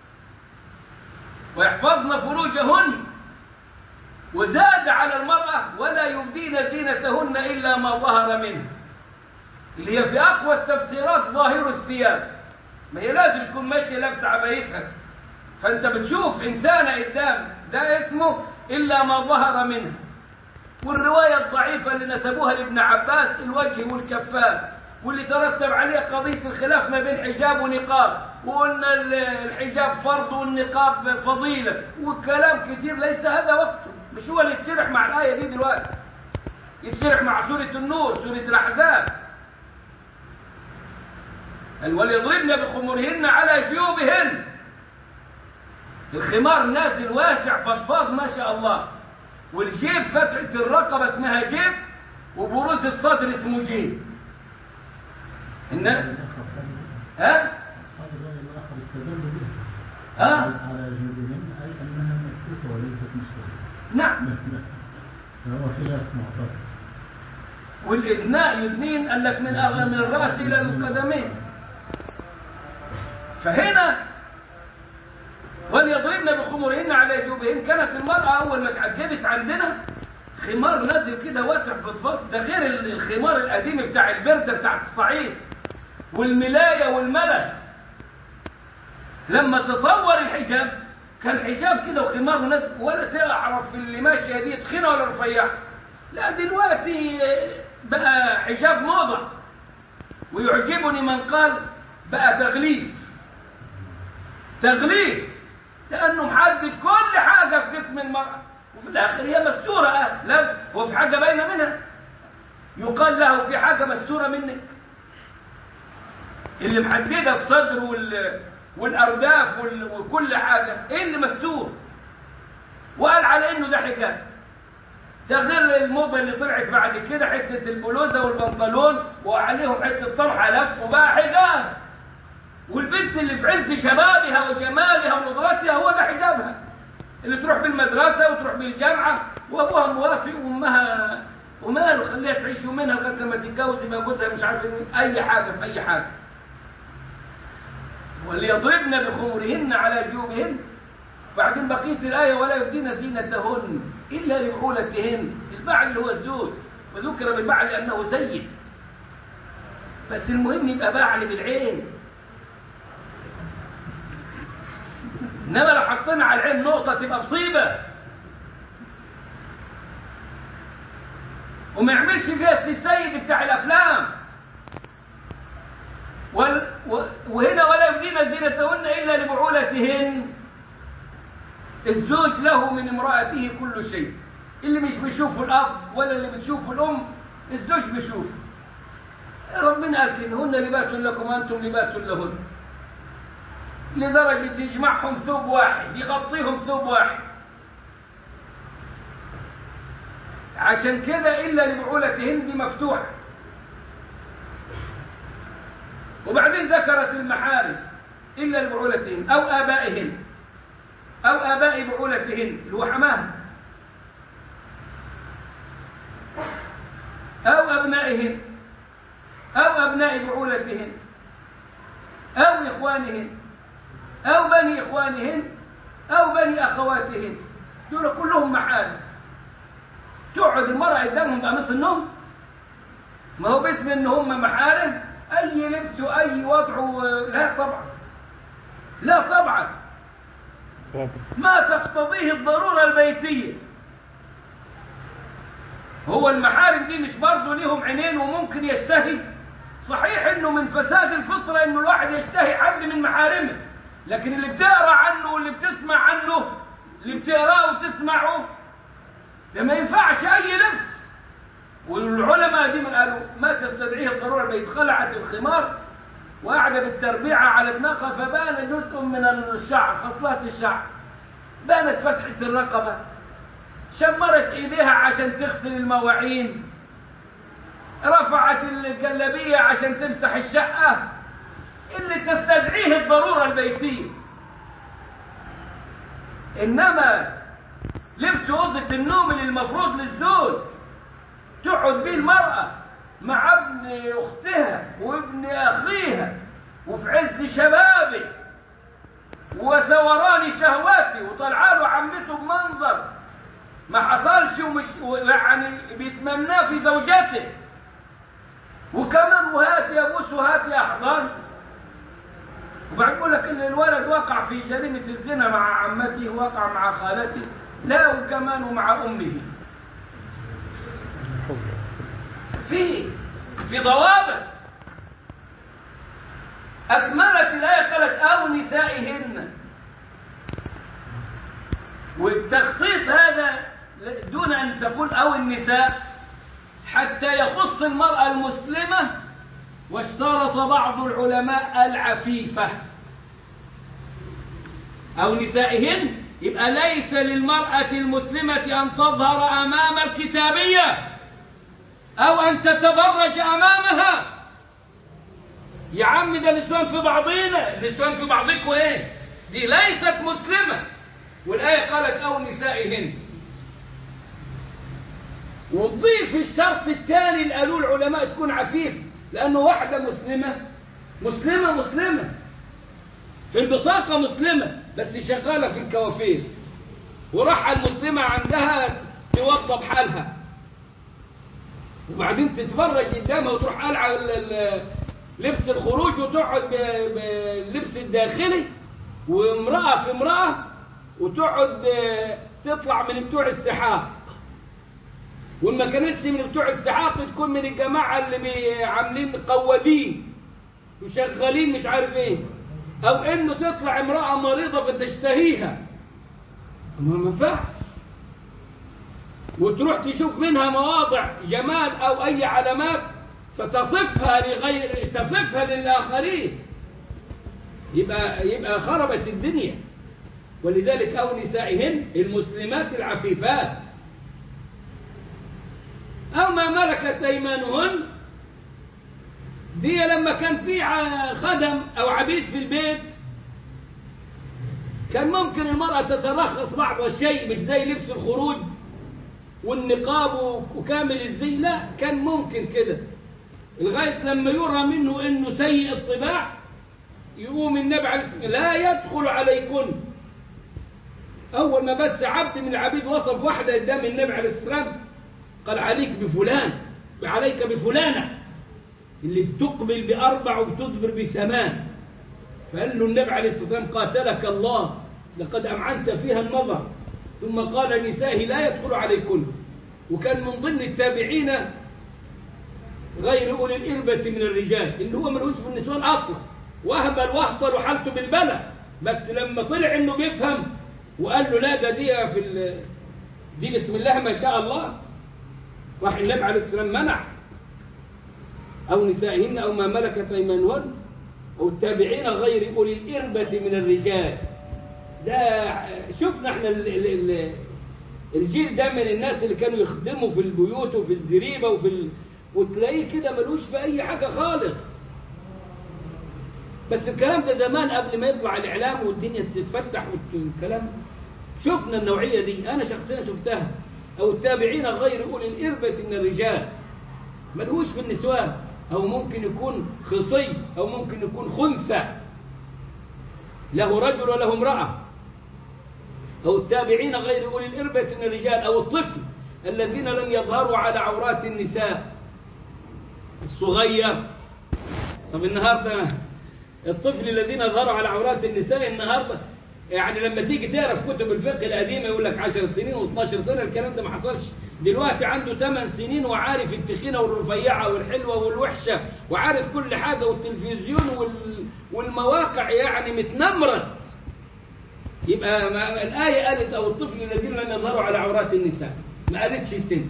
ويحفظن فروجهن وزاد على المرأة ولا يبدين زينتهن إلا ما ظهر منه اللي هي في أقوى التفسيرات ظاهر الثياب ما هي لازم تكون ماشية لابسة عبايتها فأنت بتشوف إنسانة قدام ده اسمه إلا ما ظهر منه والرواية الضعيفة اللي نسبوها لابن عباس الوجه والكفان واللي ترتب عليه قضية الخلاف ما بين حجاب ونقاب وقلنا الحجاب فرض والنقاب فضيلة وكلام كتير ليس هذا وقته مش هو اللي يتشرح مع الآية دي دلوقتي يتشرح مع سورة النور سورة الأحزاب قال وليضربن بخمرهن على جيوبهن الخمار نازل واسع فضفاض ما شاء الله والجيب فتحة الرقبة اسمها جيب وبروز الصدر اسمه جيب إن ها أصحاب الرأي الآخر استدلوا بها ها على جنوبهم أي أنها مكتوفة وليست مشتركة نعم فهو خلاف معتبر والإذناء يدنين قال لك من أغلى من الرأس إلى القدمين فهنا وليضربن بخمرهن على جيوبهن كانت المرأة أول ما اتعجبت عندنا خمار نازل كده واسع فضفاض ده غير ال- الخمار القديم بتاع البردة بتاع الصعيد والملاية والملس لما تطور الحجاب كان حجاب كده وخمار نازل ولا تعرف اللي ماشية دي تخينة ولا رفيعة لا دلوقتي بقى حجاب موضة ويعجبني من قال بقى تغليف تغليف لأنه محدد كل حاجة في جسم المرأة وفي الآخر هي مستورة أه لا هو في حاجة باينة منها يقال له في حاجة مستورة منك اللي محددة الصدر وال... والأرداف وال... وكل حاجة إيه اللي مستور وقال على إنه ده حجاب ده غير الموضة اللي طلعت بعد كده حتة البلوزة والبنطلون وعليهم حتة طرحة لف وبقى حجاب والبنت اللي في عز شبابها وجمالها ونضرتها هو ده حجابها اللي تروح بالمدرسة وتروح بالجامعة وأبوها موافق وأمها وماله خليها تعيش يومينها لغاية لما تتجوز يبقى جوزها مش عارف إيه، أي حاجة في أي حاجة وليضربن بخمرهن على جيوبهن بعدين بقية الآية ولا يبدين زينتهن إلا لبعولتهن البعل اللي هو الزوج وذكر بالبعل لأنه سيد بس المهم يبقى بعل بالعين إنما لو حطينا على العين نقطة تبقى مصيبة وما يعملش فيها السيد بتاع الأفلام وال... و... وهنا ولا يبدين زينتهن إلا لبعولتهن الزوج له من امرأته كل شيء اللي مش بيشوفه الأب ولا اللي بتشوفه الأم الزوج بيشوف ربنا قال كده هن لباس لكم وأنتم لباس لهن لدرجة يجمعهم ثوب واحد يغطيهم ثوب واحد عشان كده إلا لبعولتهن دي مفتوحة وبعدين ذكرت المحارم إلا لبعولتهن أو آبائهن أو آباء بعولتهن اللي هو حماها أو أبنائهن أو أبناء بعولتهن أو إخوانهن أو بني إخوانهن أو بني أخواتهن دول كلهم محارم تقعد المرأة قدامهم بقى مثل النوم ما هو باسم ان هم محارم اي لبس واي وضع و- لا طبعا لا طبعا ما تقتضيه الضرورة البيتية هو المحارم دي مش برضه ليهم عينين وممكن يشتهي صحيح انه من فساد الفطرة انه الواحد يشتهي حد من محارمه لكن اللي بتقرا عنه واللي بتسمع عنه اللي بتقراه وتسمعه ده ما ينفعش اي لبس والعلماء دي من قالوا ما تستدعيه الضروره البيت خلعت الخمار وقاعده بالتربيعه على دماغها فبان جزء من الشعر خصلات الشعر بانت فتحه الرقبه شمرت ايديها عشان تغسل المواعين رفعت الجلابيه عشان تمسح الشقه اللي تستدعيه الضروره البيتيه انما لبس اوضه النوم اللي المفروض للزوج تقعد به المرأة مع ابن أختها وابن أخيها وفي عز شبابه وثوران شهواته وطلعاله عمته بمنظر ما حصلش ومش يعني بيتمناه في زوجته وكمان وهات يا بوس وهات يا احضان وبعد يقول لك ان الولد وقع في جريمه الزنا مع عمته وقع مع خالته لا وكمان ومع امه في في ضوابط أكملت الآية قالت أو نسائهن والتخصيص هذا دون أن تقول أو النساء حتى يخص المرأة المسلمة واشترط بعض العلماء العفيفة أو نسائهن يبقى ليس للمرأة المسلمة أن تظهر أمام الكتابية أو أن تتبرج أمامها يا عم ده نسوان في بعضينا نسوان في بعضكم إيه دي ليست مسلمة والآية قالت أو نسائهن وتضيف الشرط الثاني اللي قالوه العلماء تكون عفيف لأنه واحدة مسلمة مسلمة مسلمة في البطاقة مسلمة بس شغالة في الكوافير وراح المسلمة عندها توضب حالها وبعدين تتفرج قدامها وتروح قلعة ال- ال- لبس الخروج وتقعد ب- باللبس الداخلي وامرأة في امرأة وتقعد آه، تطلع من بتوع السحاق وإن ما كانتش من بتوع السحاق تكون من الجماعة اللي بي- عاملين قوادين وشغالين مش عارف ايه او انه تطلع امرأة مريضة فتشتهيها ما ما ينفعش وتروح تشوف منها مواضع جمال او اي علامات فتصفها لغير تصفها للاخرين يبقى يبقى خربت الدنيا ولذلك او نسائهن المسلمات العفيفات او ما ملكت ايمانهن دي لما كان في ع- خدم او عبيد في البيت كان ممكن المرأة تترخص بعض الشيء مش زي لبس الخروج والنقاب وكامل الزي لا كان ممكن كده لغاية لما يرى منه انه سيء الطباع يقوم النبي عليه الصلاة والسلام لا يدخل عليكن اول ما بس عبد من العبيد وصف واحدة قدام النبي عليه الصلاة والسلام قال عليك بفلان عليك بفلانة اللي بتقبل بأربع وبتدبر بثمان فقال له النبي عليه الصلاة والسلام قاتلك الله لقد أمعنت فيها النظر ثم قال نسائه لا يدخل عليكن وكان من ضمن التابعين غير أولي الإربة من الرجال اللي هو ملوش في النسوان أصلا وهب الوهطل وحالته بالبلى بس لما طلع إنه بيفهم وقال له لا ده دي في ال... دي بسم الله ما شاء الله راح النبي عليه الصلاة والسلام منع أو نسائهن أو ما ملكت أيمانهن أو التابعين غير أولي الإربة من الرجال ده شفنا احنا ال ال ال الجيل ده من الناس اللي كانوا يخدموا في البيوت وفي الزريبة وفي ال... وتلاقيه كده ملوش في أي حاجة خالص بس الكلام ده زمان قبل ما يطلع الإعلام والدنيا تتفتح والكلام شفنا النوعية دي أنا شخصيا شفتها أو التابعين غير أولي الإربة من الرجال ملهوش في النسوان أو ممكن يكون خصي أو ممكن يكون خنثى له رجل وله امرأة أو التابعين غير أولي الإربة من الرجال أو الطفل الذين لم يظهروا على عورات النساء الصغير طب النهارده الطفل الذين ظهروا على عورات النساء النهارده يعني لما تيجي تقرا في كتب الفقه القديمه يقول لك 10 سنين و12 سنه الكلام ده ما حصلش دلوقتي عنده 8 سنين وعارف التخينه والرفيعه والحلوه والوحشه وعارف كل حاجه والتلفزيون وال... والمواقع يعني متنمره يبقى ما الايه قالت او الطفل الذين لم يظهروا على عورات النساء ما قالتش السن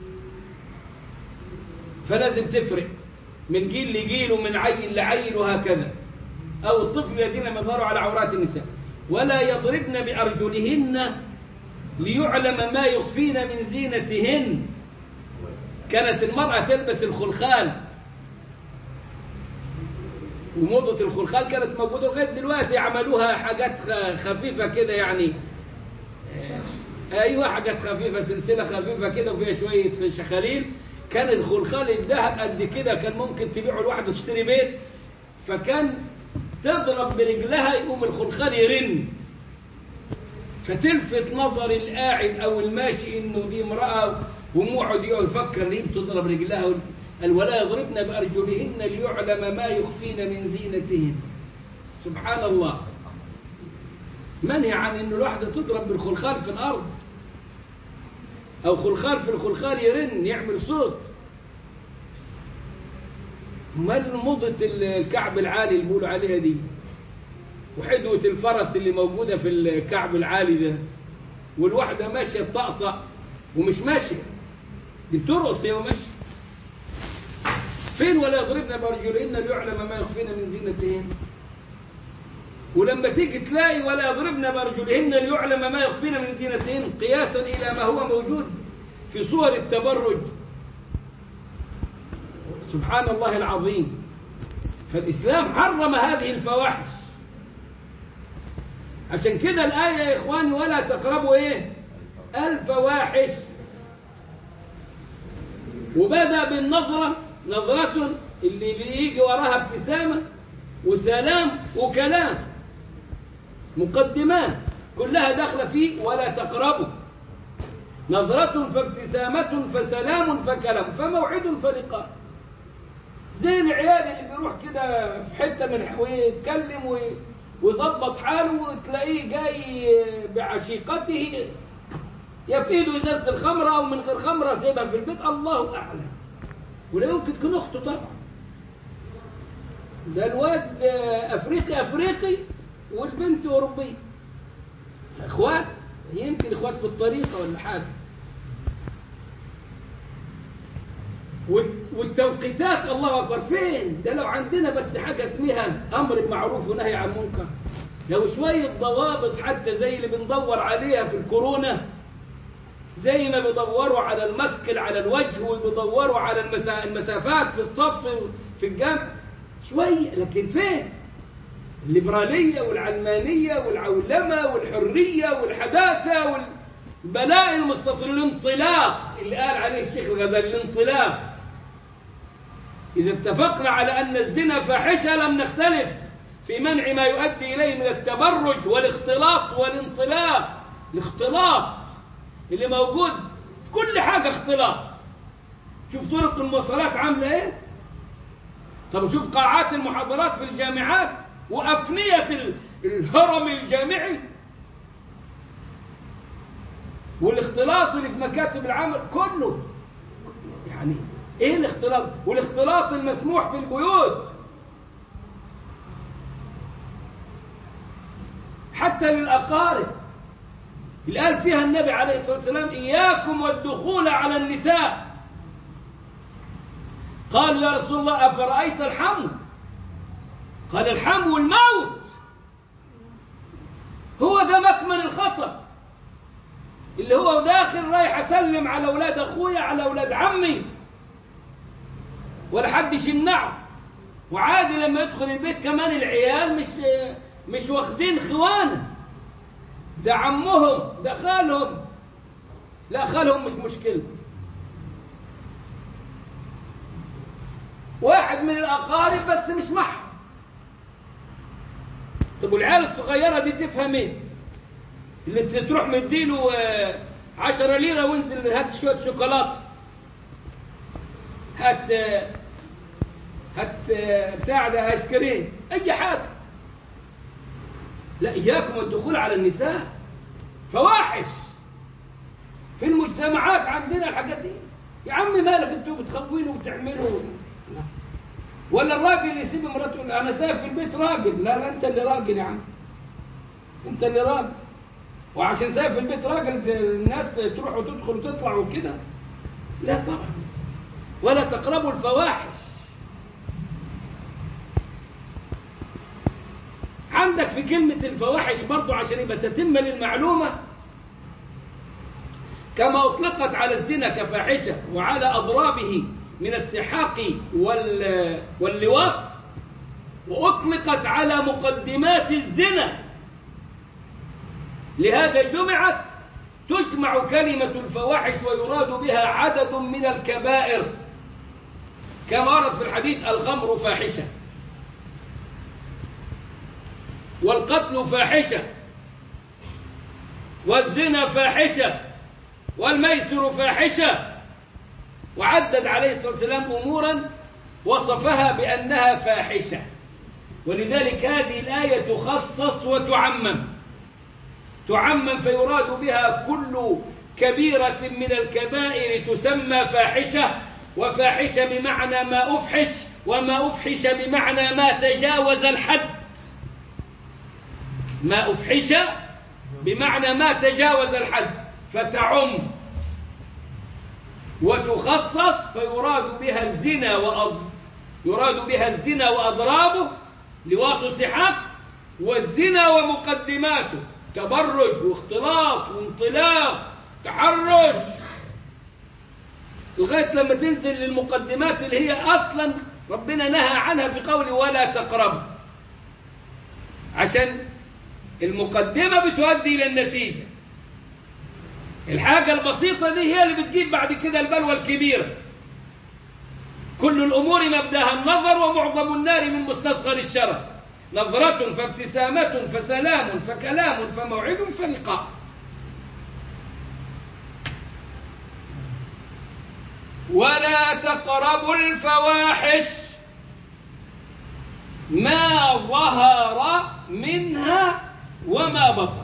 فلازم تفرق من جيل لجيل ومن عيل لعيل وهكذا أو الطفل الذين لم يظهروا على عورات النساء ولا يضربن بأرجلهن ليعلم ما يخفين من زينتهن كانت المرأة تلبس الخلخال وموضة الخلخال كانت موجودة لغاية دلوقتي عملوها حاجات خ- خفيفة كده يعني ايوه حاجات خفيفه سلسله خفيفه كده وفيها شويه شخاليل كان الخلخال الذهب قد كده كان ممكن تبيعه لوحده تشتري بيت فكان تضرب برجلها يقوم الخلخال يرن فتلفت نظر القاعد او الماشي انه دي امراه ومقعد يقعد يفكر ليه بتضرب رجلها قال ولا يضربن بارجلهن ليعلم ما يخفين من زينتهن سبحان الله منع عن ان الواحده تضرب بالخلخال في الارض او خلخال في الخلخال يرن يعمل صوت امال موضه الكعب العالي اللي بيقولوا عليها دي وحدوه الفرس اللي موجوده في الكعب العالي ده والواحده ماشيه تطقطق ومش ماشيه دي بترقص هي وماشيه فين ولا يضربن بارجلهن ليعلم ما يخفين من زينتهن ولما تيجي تلاقي ولا يضربن بارجلهن ليعلم ما يخفين من زينتهن قياسا الى ما هو موجود في صور التبرج سبحان الله العظيم فالاسلام حرم هذه الفواحش عشان كده الايه يا اخواني ولا تقربوا ايه الفواحش وبدا بالنظره نظره اللي بيجي وراها ابتسامه وسلام وكلام مقدمات كلها داخله فيه ولا تقربوا نظرة فابتسامة فسلام فكلام فموعد فلقاء زي العيال اللي بيروح كده في حته من ويتكلم وي- ويظبط حاله وتلاقيه جاي بعشيقته يا في ايده ازازه الخمره او من غير خمره سيبها في البيت الله اعلم ولا يمكن تكون اخته طبعا ده الواد افريقي افريقي والبنت اوروبيه اخوات يمكن اخوات في الطريقه ولا حاجه وال- والتوقيتات الله اكبر فين ده لو عندنا بس حاجه اسمها امر بمعروف ونهي عن منكر لو شويه ضوابط حتى زي اللي بندور عليها في الكورونا زي ما بيدوروا على المسك على الوجه وبيدوروا على المسا- المسافات في الصف في الجنب شويه لكن فين الليبراليه والعلمانيه والعولمه والحريه والحداثه والبلاء المستطيل الانطلاق اللي قال عليه الشيخ الغزالي الانطلاق إذا اتفقنا على أن الزنا فاحشة لم نختلف في منع ما يؤدي إليه من التبرج والاختلاط والانطلاق الاختلاط اللي موجود في كل حاجة اختلاط شوف طرق المواصلات عاملة ايه طب شوف قاعات المحاضرات في الجامعات وأفنية ال- الهرم الجامعي والاختلاط اللي في مكاتب العمل كله يعني ايه الاختلاط والاختلاط المسموح في البيوت حتى للأقارب اللي قال فيها النبي عليه الصلاة والسلام إياكم والدخول على النساء قالوا يا رسول الله أفرأيت الحمو قال الحمو الموت هو ده مكمن الخطر اللي هو داخل رايح اسلم على اولاد اخويا على اولاد عمي ولا حدش يمنعه وعادي لما يدخل البيت كمان العيال مش مش واخدين خوانه ده عمهم ده خالهم لا خالهم مش مشكله واحد من الاقارب بس مش محرم طب والعيال الصغيره دي تفهم ايه اللي تروح مديله آه، عشرة ليرة وانزل هات شوية شوكولاتة هات هات بتاع ده ايس كريم اي حاجة لا اياكم الدخول على النساء فواحش في المجتمعات عندنا الحاجات دي يا عم مالك انتوا بتخونوا وبتعملوا ولا الراجل يسيب مراته يقول انا سايب في البيت راجل لا لا انت اللي راجل يا عم انت اللي راجل وعشان سايب في البيت راجل الناس تروح وتدخل وتطلع وكده لا طبعا ولا تقربوا الفواحش عندك في كلمة الفواحش برضو عشان يبقى تتم للمعلومة كما أطلقت على الزنا كفاحشة وعلى أضرابه من السحاق وال... واللواط وأطلقت على مقدمات الزنا لهذا جمعت تجمع كلمة الفواحش ويراد بها عدد من الكبائر كما ورد في الحديث الخمر فاحشة والقتل فاحشة والزنا فاحشة والميسر فاحشة وعدد عليه الصلاة والسلام أمورا وصفها بأنها فاحشة ولذلك هذه الآية تخصص وتعمم تعمم فيراد بها كل كبيرة من الكبائر تسمى فاحشة وفاحشة بمعنى ما أفحش وما أفحش بمعنى ما تجاوز الحد ما أفحش بمعنى ما تجاوز الحد فتعم وتخصص فيراد بها الزنا وأض... يراد بها الزنا وأضرابه لواط سحاق والزنا ومقدماته تبرج واختلاط وانطلاق تحرش لغاية لما تنزل للمقدمات اللي هي أصلا ربنا نهى عنها في قوله ولا تقرب عشان المقدمة بتؤدي إلى النتيجة الحاجة البسيطة دي هي اللي بتجيب بعد كده البلوى الكبيرة كل الأمور مبداها النظر ومعظم النار من مستصغر الشرف نظرة فابتسامة فسلام فكلام فموعد فلقاء ولا تقربوا الفواحش ما ظهر منها وما بطن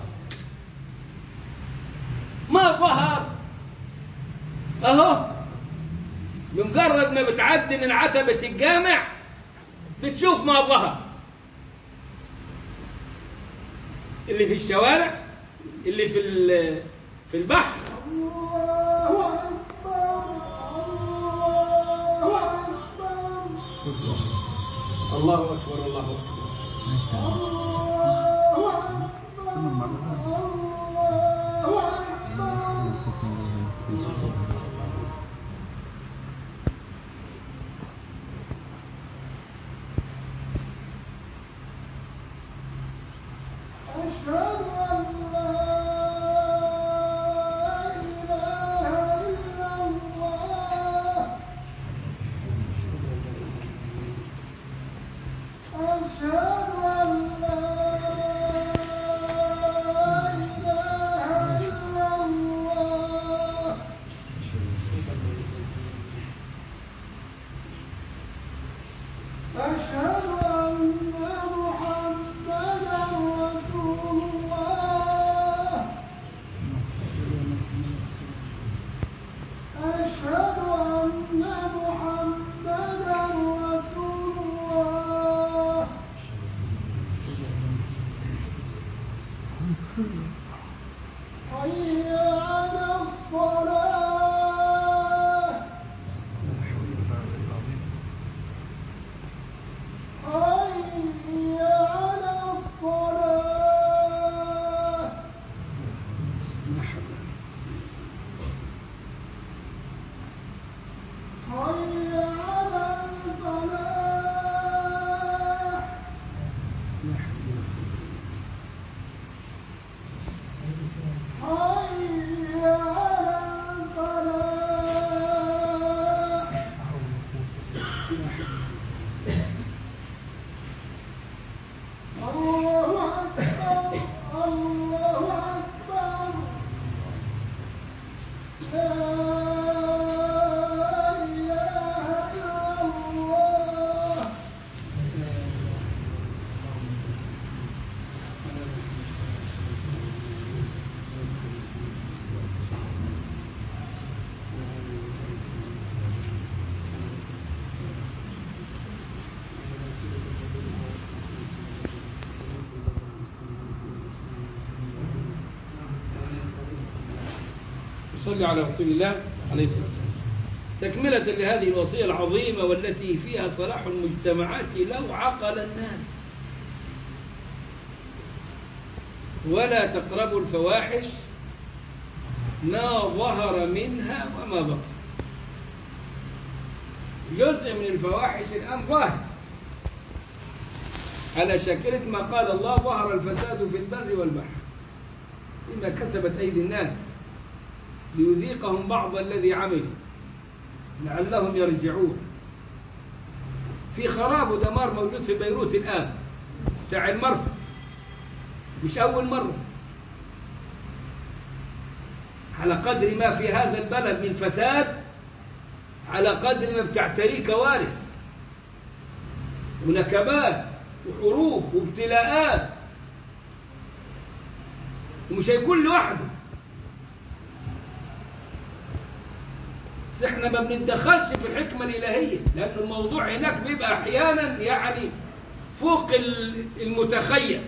ما ظهر اهو بمجرد ما بتعدي من عتبة الجامع بتشوف ما ظهر اللي في الشوارع اللي في في البحر الله أكبر الله أكبر صل على رسول الله عليه الصلاة والسلام تكملة لهذه الوصية العظيمة والتي فيها صلاح المجتمعات لو عقل الناس ولا تقربوا الفواحش ما ظهر منها وما بطن جزء من الفواحش الآن ظاهر على شاكلة ما قال الله ظهر الفساد في البر والبحر بما كسبت أيدي الناس ليذيقهم بعض الذي عملوا لعلهم يرجعون في خراب ودمار موجود في بيروت الآن بتاع المرفأ مش أول مرة على قدر ما في هذا البلد من فساد على قدر ما بتعتريه كوارث ونكبات وحروب وابتلاءات ومش هيكون لوحده بس احنا ما بنتدخلش في الحكمة الإلهية لأن الموضوع هناك بيبقى أحيانا يعني فوق ال- المتخيل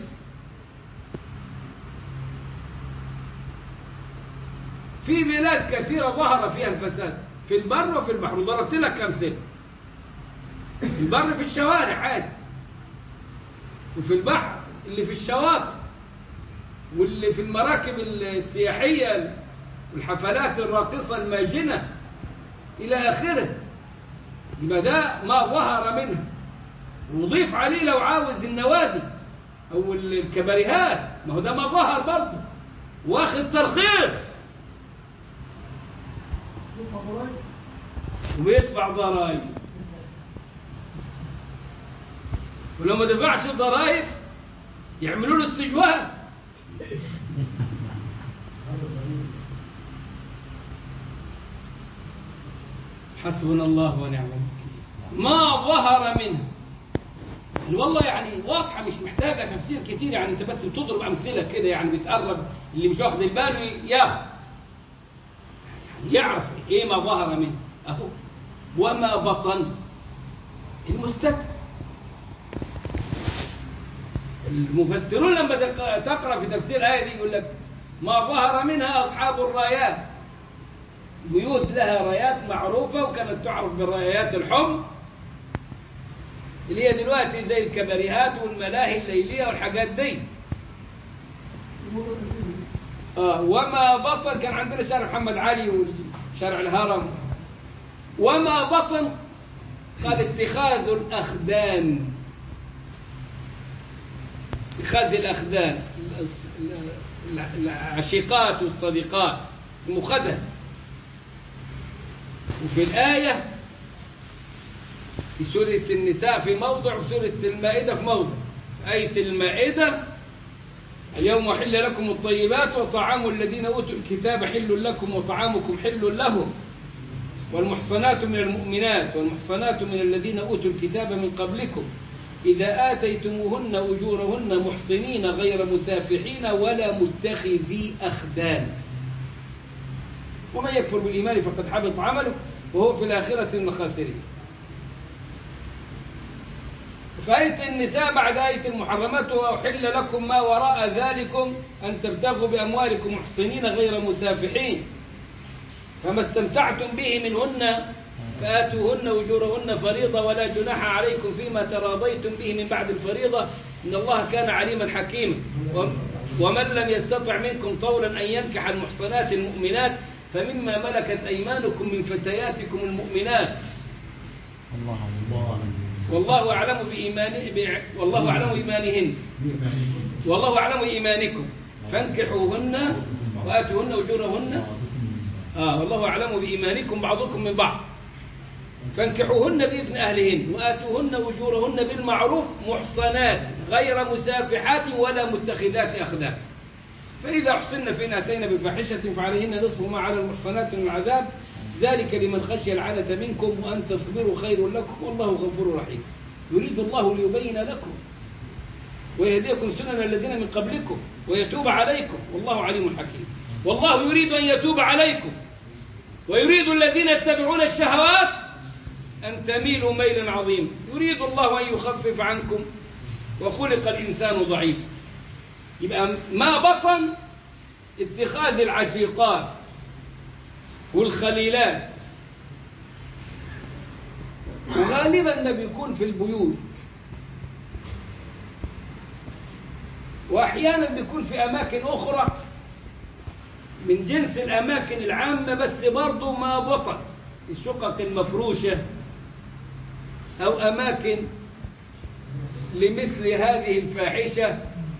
في بلاد كثيرة ظهر فيها الفساد في البر وفي البحر وضربت لك أمثلة في البر في الشوارع عادي وفي البحر اللي في الشواطئ واللي في المراكب السياحية والحفلات الراقصة الماجنة إلى آخره يبقى ده ما ظهر منها وضيف عليه لو عاوز النوادي أو الكباريهات ما هو ده ما ظهر برضه واخد ترخيص وبيدفع ضرائب ولو ما دفعش ضرائب يعملوا له استجواب حسبنا الله ونعم الوكيل ما ظهر منه يعني والله يعني واضحة مش محتاجة تفسير كتير يعني انت بس بتضرب أمثلة كده يعني بتقرب اللي مش واخد البال ياخد يعني يعرف ايه ما ظهر منه اهو وما بطن المستكبر المفسرون لما تق- تقرا في تفسير الآية دي يقول لك ما ظهر منها أصحاب الرايات بيوت لها رايات معروفة وكانت تعرف بالرايات الحمر اللي هي دلوقتي زي الكباريهات والملاهي الليلية والحاجات دي آه وما بطن كان عندنا شارع محمد علي وشارع الهرم وما بطن قال اتخاذ الأخدان اتخاذ الأخدان العشيقات والصديقات المخدة وفي الآية في سورة النساء في موضع وفي سورة المائدة في موضع آية المائدة اليوم أحل لكم الطيبات وطعام الذين أوتوا الكتاب حل لكم وطعامكم حل لهم والمحصنات من المؤمنات والمحصنات من الذين أوتوا الكتاب من قبلكم إذا آتيتموهن أجورهن محصنين غير مسافحين ولا متخذي أخدان ومن يكفر بالإيمان فقد حبط عمله وهو في الآخرة من الخاسرين فآية النساء بعد آية المحرمات وأحل لكم ما وراء ذلكم أن تبتغوا بأموالكم محصنين غير مسافحين فما استمتعتم به منهن فآتوهن أجورهن فريضة ولا جناح عليكم فيما تراضيتم به من بعد الفريضة إن الله كان عليما حكيما ومن لم يستطع منكم طولا أن ينكح المحصنات المؤمنات فمما ملكت أيمانكم من فتياتكم المؤمنات الله الله والله أعلم بإيمان بإع- والله أعلم بإيمانهن والله أعلم بإيمانكم فانكحوهن وآتوهن أجورهن آه والله أعلم بإيمانكم بعضكم من بعض فانكحوهن بإذن أهلهن وآتوهن أجورهن بالمعروف محصنات غير مسافحات ولا متخذات أخدان فإذا أحسن فإن أتينا بفاحشة فعليهن نصف ما على المحصنات من العذاب ذلك لمن خشي العنة منكم وأن تصبروا خير لكم والله غفور رحيم يريد الله ليبين لكم ويهديكم سنن الذين من قبلكم ويتوب عليكم والله عليم حكيم والله يريد أن يتوب عليكم ويريد الذين يتبعون الشهوات أن تميلوا ميلا عظيما يريد الله أن يخفف عنكم وخلق الإنسان ضعيف يبقى ما بطن اتخاذ العشيقات والخليلات وغالبا ما بيكون في البيوت واحيانا بيكون في اماكن اخرى من جنس الاماكن العامه بس برضه ما بطل الشقق المفروشه او اماكن لمثل هذه الفاحشه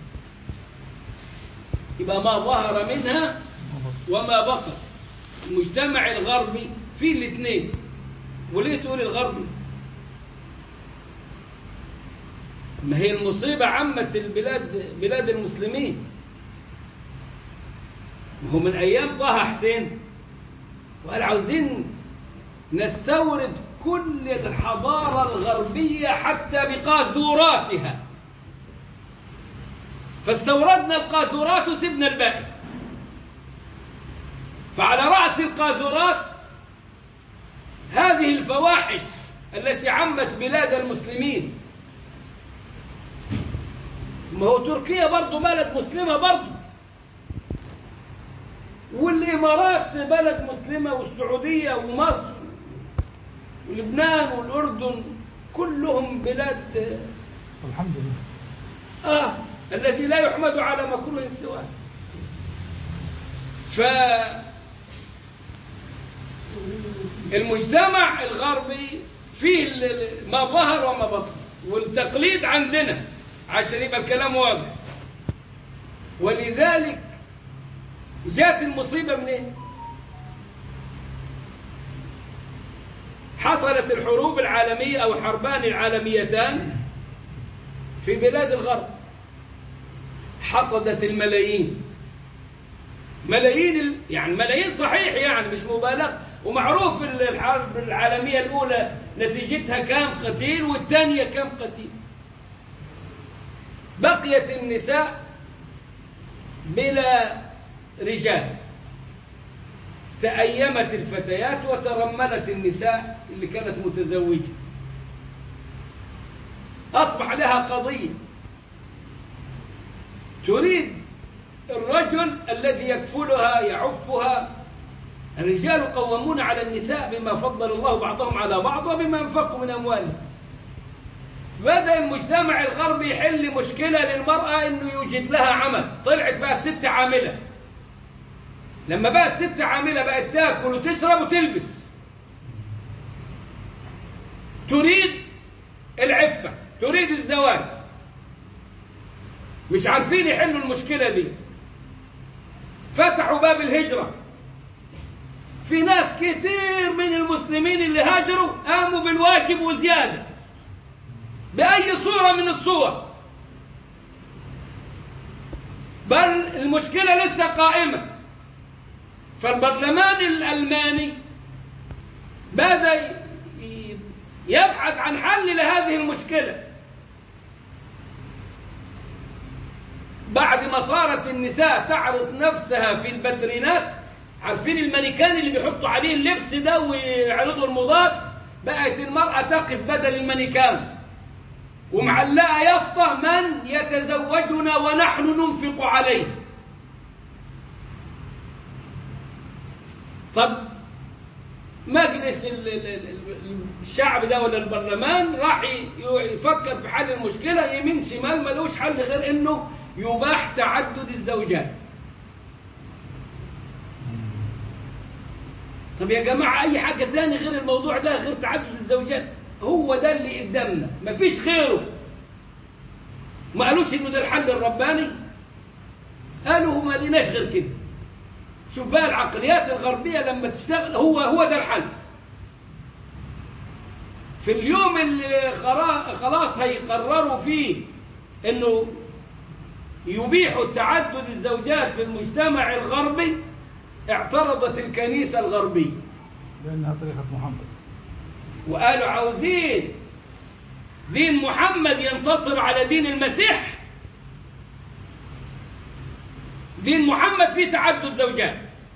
يبقى ما ظهر منها وما بطن المجتمع الغربي فيه الاثنين وليه تقول الغربي ما هي المصيبة عمت البلاد بلاد المسلمين ما هو من أيام طه حسين وقال عاوزين نستورد كل الحضارة الغربية حتى بقاذوراتها فاستوردنا القاذورات وسبنا الباقي فعلى رأس القاذورات هذه الفواحش التي عمت بلاد المسلمين ما هو تركيا برضه بلد مسلمة برضه والإمارات بلد مسلمة والسعودية ومصر ولبنان والأردن كلهم بلاد الحمد لله آه الذي لا يحمد على مكروه سواه ف المجتمع الغربي فيه ال- ال- ما ظهر وما بطن والتقليد عندنا عشان يبقى الكلام واضح ولذلك جاءت المصيبة منين؟ حصلت الحروب العالمية أو الحربان العالميتان في بلاد الغرب حصدت الملايين ملايين ال... يعني ملايين صحيح يعني مش مبالغة ومعروف ال- الحرب العالمية الأولى نتيجتها كام قتيل والثانية كام قتيل بقيت النساء بلا رجال تأيمت الفتيات وترملت النساء اللي كانت متزوجة أصبح لها قضية تريد الرجل الذي يكفلها يعفها الرجال قوامون على النساء بما فضل الله بعضهم على بعض وبما انفقوا من أموالهم بدأ المجتمع الغربي يحل مشكلة للمرأة انه يوجد لها عمل طلعت بقت ست عاملة لما بقت ست عاملة بقت تاكل وتشرب وتلبس تريد العفة تريد الزواج مش عارفين يحلوا المشكلة دي فتحوا باب الهجرة في ناس كتير من المسلمين اللي هاجروا قاموا بالواجب وزيادة بأي صورة من الصور بل المشكلة لسه قائمة فالبرلمان الألماني بدأ ي- يبحث عن حل لهذه المشكلة بعد ما صارت النساء تعرض نفسها في البترينات عارفين المانيكان اللي بيحطوا عليه اللبس ده ويعرضوا المضاد بقت المرأة تقف بدل المانيكان ومعلقة يافطة من يتزوجنا ونحن ننفق عليه طب مجلس ال- ال- ال- الشعب ده ولا البرلمان راح ي- يفكر في حل المشكلة يمين شمال ملوش حل غير انه يباح تعدد الزوجات طب يا جماعة أي حاجة تاني غير الموضوع ده غير تعدد الزوجات هو ده اللي قدامنا مفيش غيره ما قالوش إنه ده الحل الرباني قالوا ما لقيناش غير كده شوف بقى العقليات الغربية لما تشتغل هو هو ده الحل في اليوم اللي خرا- خلاص هيقرروا فيه انه يبيحوا تعدد الزوجات في المجتمع الغربي اعترضت الكنيسة الغربية لأنها طريقة محمد وقالوا عاوزين دين محمد ينتصر على دين المسيح دين محمد فيه تعدد زوجات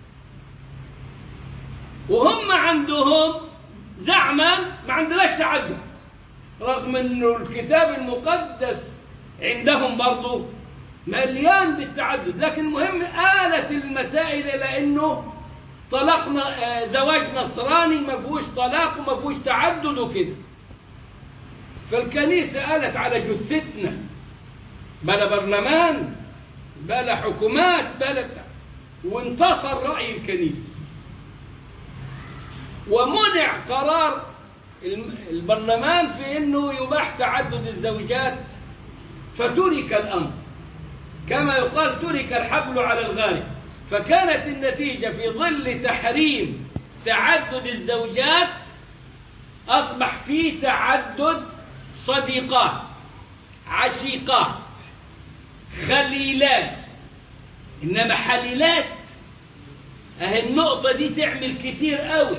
وهم عندهم زعما ما عندناش تعدد رغم انه الكتاب المقدس عندهم برضه مليان بالتعدد لكن المهم آلت المسائل إلى أنه طلاقنا آه، زواج نصراني ما فيهوش طلاق وما فيهوش تعدد وكده فالكنيسة قالت على جثتنا بلا برلمان بلا حكومات بلا بتاع. وانتصر رأي الكنيسة ومنع قرار الم- البرلمان في انه يباح تعدد الزوجات فترك الامر كما يقال ترك الحبل على الغارب فكانت النتيجة في ظل تحريم تعدد الزوجات أصبح في تعدد صديقات عشيقات خليلات إنما حليلات أهي النقطة دي تعمل كتير قوي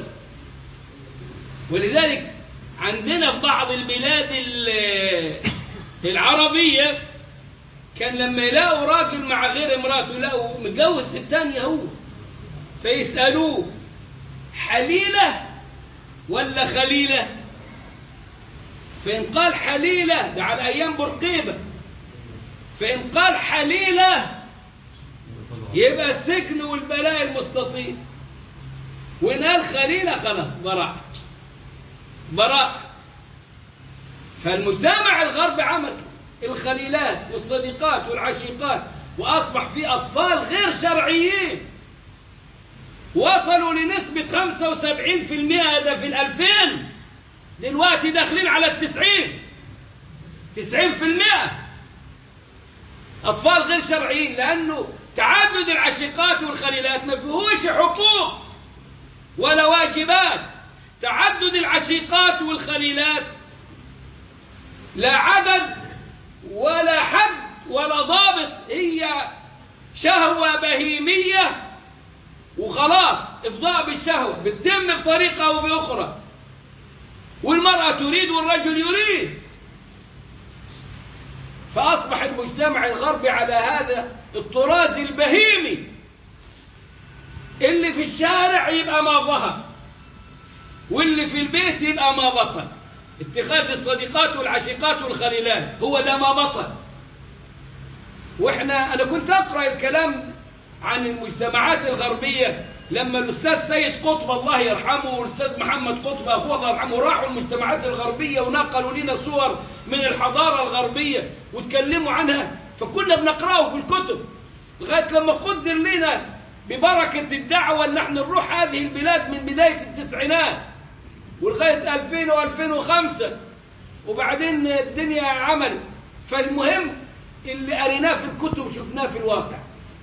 ولذلك عندنا في بعض البلاد ال- العربية كان لما يلاقوا راجل مع غير امراته يلاقوا متجوز الثانية هو فيسألوه حليلة ولا خليلة فإن قال حليلة ده على أيام برقيبة فإن قال حليلة يبقى السجن والبلاء المستطيل وإن قال خليلة خلاص براء براء فالمجتمع الغربي عمل الخليلات والصديقات والعشيقات وأصبح في أطفال غير شرعيين وصلوا لنسبة 75% ده في الألفين دلوقتي داخلين على التسعين تسعين في المئة أطفال غير شرعيين لأنه تعدد العشيقات والخليلات ما فيهوش حقوق ولا واجبات تعدد العشيقات والخليلات لا عدد ولا حد ولا ضابط هي شهوة بهيمية وخلاص إفضاء بالشهوة بتتم بطريقة أو بأخرى والمرأة تريد والرجل يريد فأصبح المجتمع الغربي على هذا الطراز البهيمي اللي في الشارع يبقى ما ظهر واللي في البيت يبقى ما بطل اتخاذ الصديقات والعشيقات والخليلات هو ده ما بطل واحنا انا كنت اقرا الكلام عن المجتمعات الغربيه لما الاستاذ سيد قطب الله يرحمه والاستاذ محمد قطب اخوه الله يرحمه راحوا المجتمعات الغربيه ونقلوا لنا صور من الحضاره الغربيه وتكلموا عنها فكنا بنقراه في الكتب لغايه لما قدر لنا ببركه الدعوه ان احنا نروح هذه البلاد من بدايه التسعينات ولغايه 2000 و2005 وبعدين الدنيا عملت فالمهم اللي قريناه في الكتب شفناه في الواقع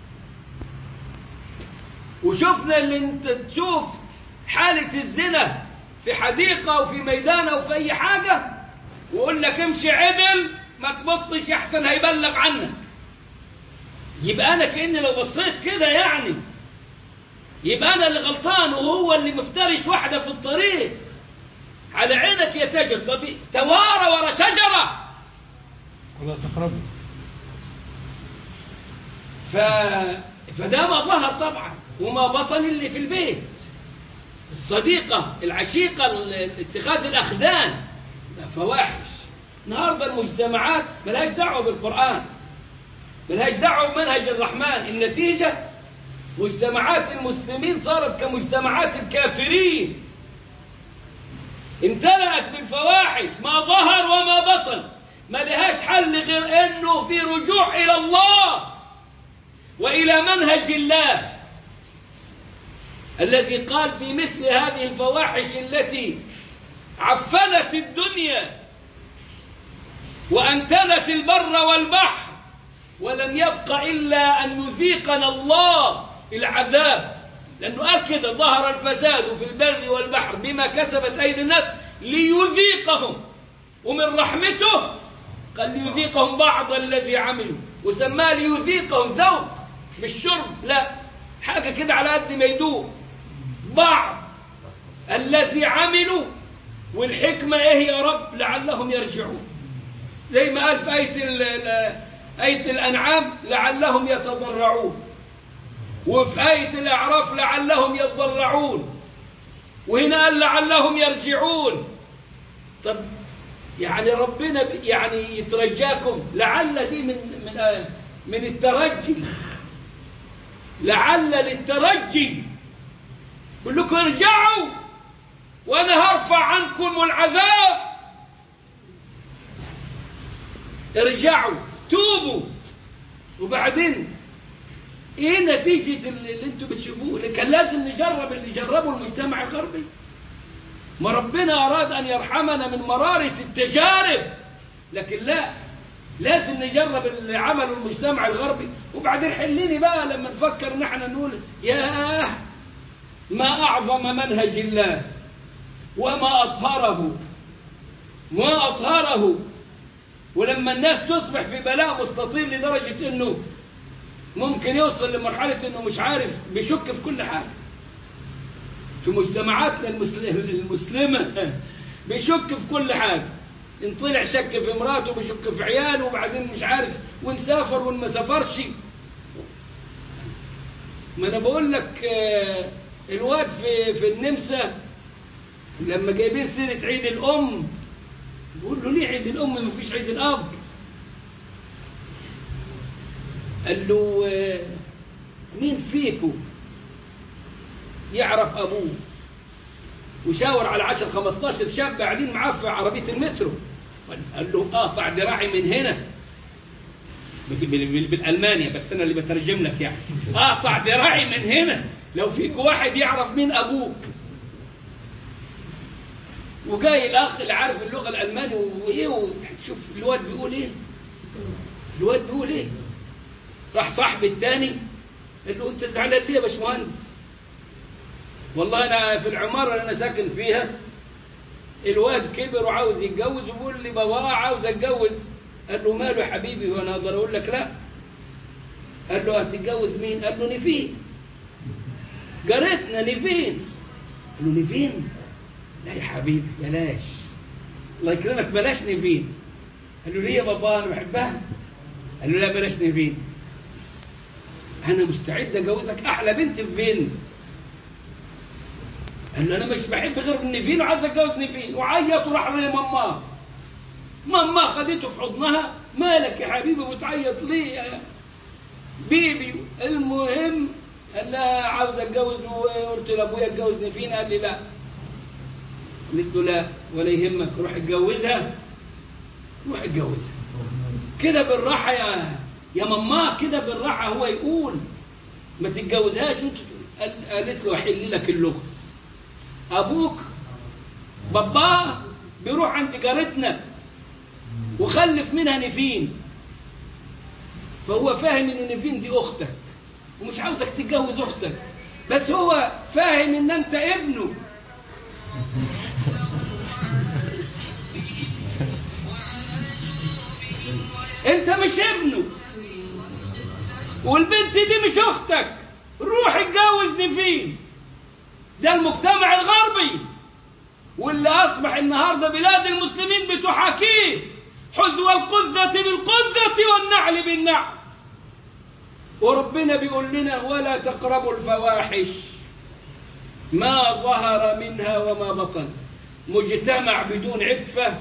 وشفنا اللي انت تشوف حالة الزنا في حديقة وفي ميدان أو في أي حاجة ويقول لك امشي عدل ما تبصش أحسن هيبلغ عنك يبقى أنا كأني لو بصيت كده يعني يبقى أنا اللي غلطان وهو اللي مفترش واحدة في الطريق على عينك يا تاجر طب توارى ورا شجرة ولا تقربوا ف... فده ما ظهر طبعا وما بطن اللي في البيت الصديقة العشيقة ال- اتخاذ الأخدان ده فواحش النهاردة المجتمعات ملهاش دعوة بالقرآن ملهاش دعوة بمنهج الرحمن النتيجة مجتمعات المسلمين صارت كمجتمعات الكافرين امتلأت بالفواحش ما ظهر وما بطن ما لهاش حل غير انه في رجوع الى الله والى منهج الله الذي قال في مثل هذه الفواحش التي عفنت الدنيا وانتنت البر والبحر ولم يبق الا ان يذيقنا الله العذاب لانه قال كده ظهر الفساد في البر والبحر بما كسبت ايدي الناس ليذيقهم ومن رحمته قال ليذيقهم بعض الذي عملوا وسماه ليذيقهم ذوق بالشرب لا حاجه كده على قد ما يدوق بعض الذي عملوا والحكمه ايه يا رب لعلهم يرجعون زي ما قال في آية, ال- ال- آية الأنعام لعلهم يتضرعون وفي آية الأعراف لعلهم يتضرعون وهنا قال لعلهم يرجعون طب يعني ربنا ب- يعني يترجاكم لعل دي من من آه من الترجي لعل للترجي بقول لكم ارجعوا وانا هرفع عنكم العذاب ارجعوا توبوا وبعدين ايه نتيجة اللي انتم بتشوفوه اللي كان لازم نجرب اللي جربه المجتمع الغربي ما ربنا اراد ان يرحمنا من مرارة التجارب لكن لا لازم نجرب اللي عمله المجتمع الغربي وبعدين حليني بقى لما نفكر ان احنا نقول ياه ما اعظم منهج الله وما اطهره ما اطهره ولما الناس تصبح في بلاء مستطيل لدرجة انه ممكن يوصل لمرحلة انه مش عارف بيشك في كل حاجة في مجتمعاتنا المسلمة, المسلمة بيشك في كل حاجة ان طلع شك في مراته بيشك في عياله وبعدين مش عارف وان سافر وان ما سافرش ما انا بقول لك آه، الواد في في النمسا لما جايبين سيرة عيد الام بقول له ليه عيد الام ما فيش عيد الاب قال له آه، مين فيكم يعرف ابوه وشاور على 10 15 شاب قاعدين معاه في عربيه المترو قال له اقطع دراعي من هنا بال- بال- بالالمانيا بس انا اللي بترجم لك يعني اقطع دراعي من هنا لو فيك واحد يعرف مين ابوك وجاي الاخ اللي عارف اللغه الالماني وايه وشوف الواد بيقول ايه الواد بيقول ايه راح صاحبي الثاني قال له انت زعلان ليه يا باشمهندس والله انا في العماره اللي انا ساكن فيها الواد كبر وعاوز يتجوز وبيقول لي بابا عاوز اتجوز قال له ماله يا حبيبي وانا اقدر اقول لك لا قال له هتتجوز مين قال له نيفين جارتنا نيفين قال له نيفين لا يا حبيبي بلاش الله يكرمك بلاش نيفين قال له ليه يا بابا انا بحبها قال له لا بلاش نيفين انا مستعد اجوزك احلى بنت في فين قال له انا مش بحب غير نيفين وعايز اتجوز نيفين وعيط وراح لماماه ماما خدته في حضنها مالك يا حبيبي بتعيط ليه يا بيبي المهم قال لها عاوز اتجوز وقلت لابويا اتجوز نيفين قال لي لا قلت له لا ولا يهمك روح اتجوزها روح اتجوزها كده بالراحه يا يا ماما كده بالراحه هو يقول ما تتجوزهاش وانت قال- قالت له احل لك اللغه ابوك باباه بيروح عند جارتنا وخلف منها نفين فهو فاهم ان نفين دي اختك ومش عاوزك تتجوز اختك بس هو فاهم ان انت ابنه انت مش ابنه والبنت دي مش اختك روح اتجوز نفين ده المجتمع الغربي واللي اصبح النهارده بلاد المسلمين بتحاكيه حذو القذة بالقذة والنعل بالنعل وربنا بيقول لنا ولا تقربوا الفواحش ما ظهر منها وما بطن مجتمع بدون عفة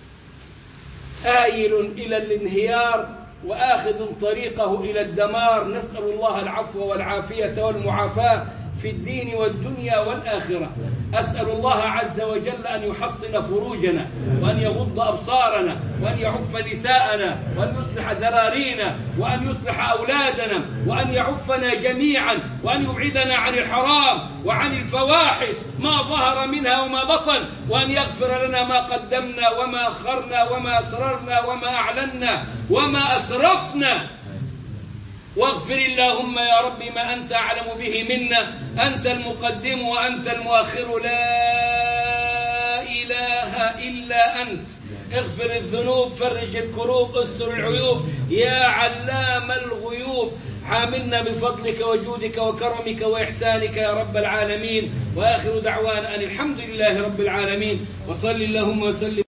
آيل إلى الانهيار وآخذ طريقه إلى الدمار نسأل الله العفو والعافية والمعافاة في الدين والدنيا والآخرة أسأل الله عز وجل أن يحصن فروجنا وأن يغض أبصارنا وأن يعف نساءنا وأن يصلح ذرارينا وأن يصلح أولادنا وأن يعفنا جميعا وأن يبعدنا عن الحرام وعن الفواحش ما ظهر منها وما بطن وأن يغفر لنا ما قدمنا وما أخرنا وما أسررنا وما أعلنا وما أسرفنا واغفر اللهم يا رب ما أنت أعلم به منا أنت المقدم وأنت المؤخر لا إله إلا أنت اغفر الذنوب فرج الكروب استر العيوب يا علام الغيوب عاملنا بفضلك وجودك وكرمك وإحسانك يا رب العالمين وآخر دعوانا أن الحمد لله رب العالمين وصل اللهم وسلم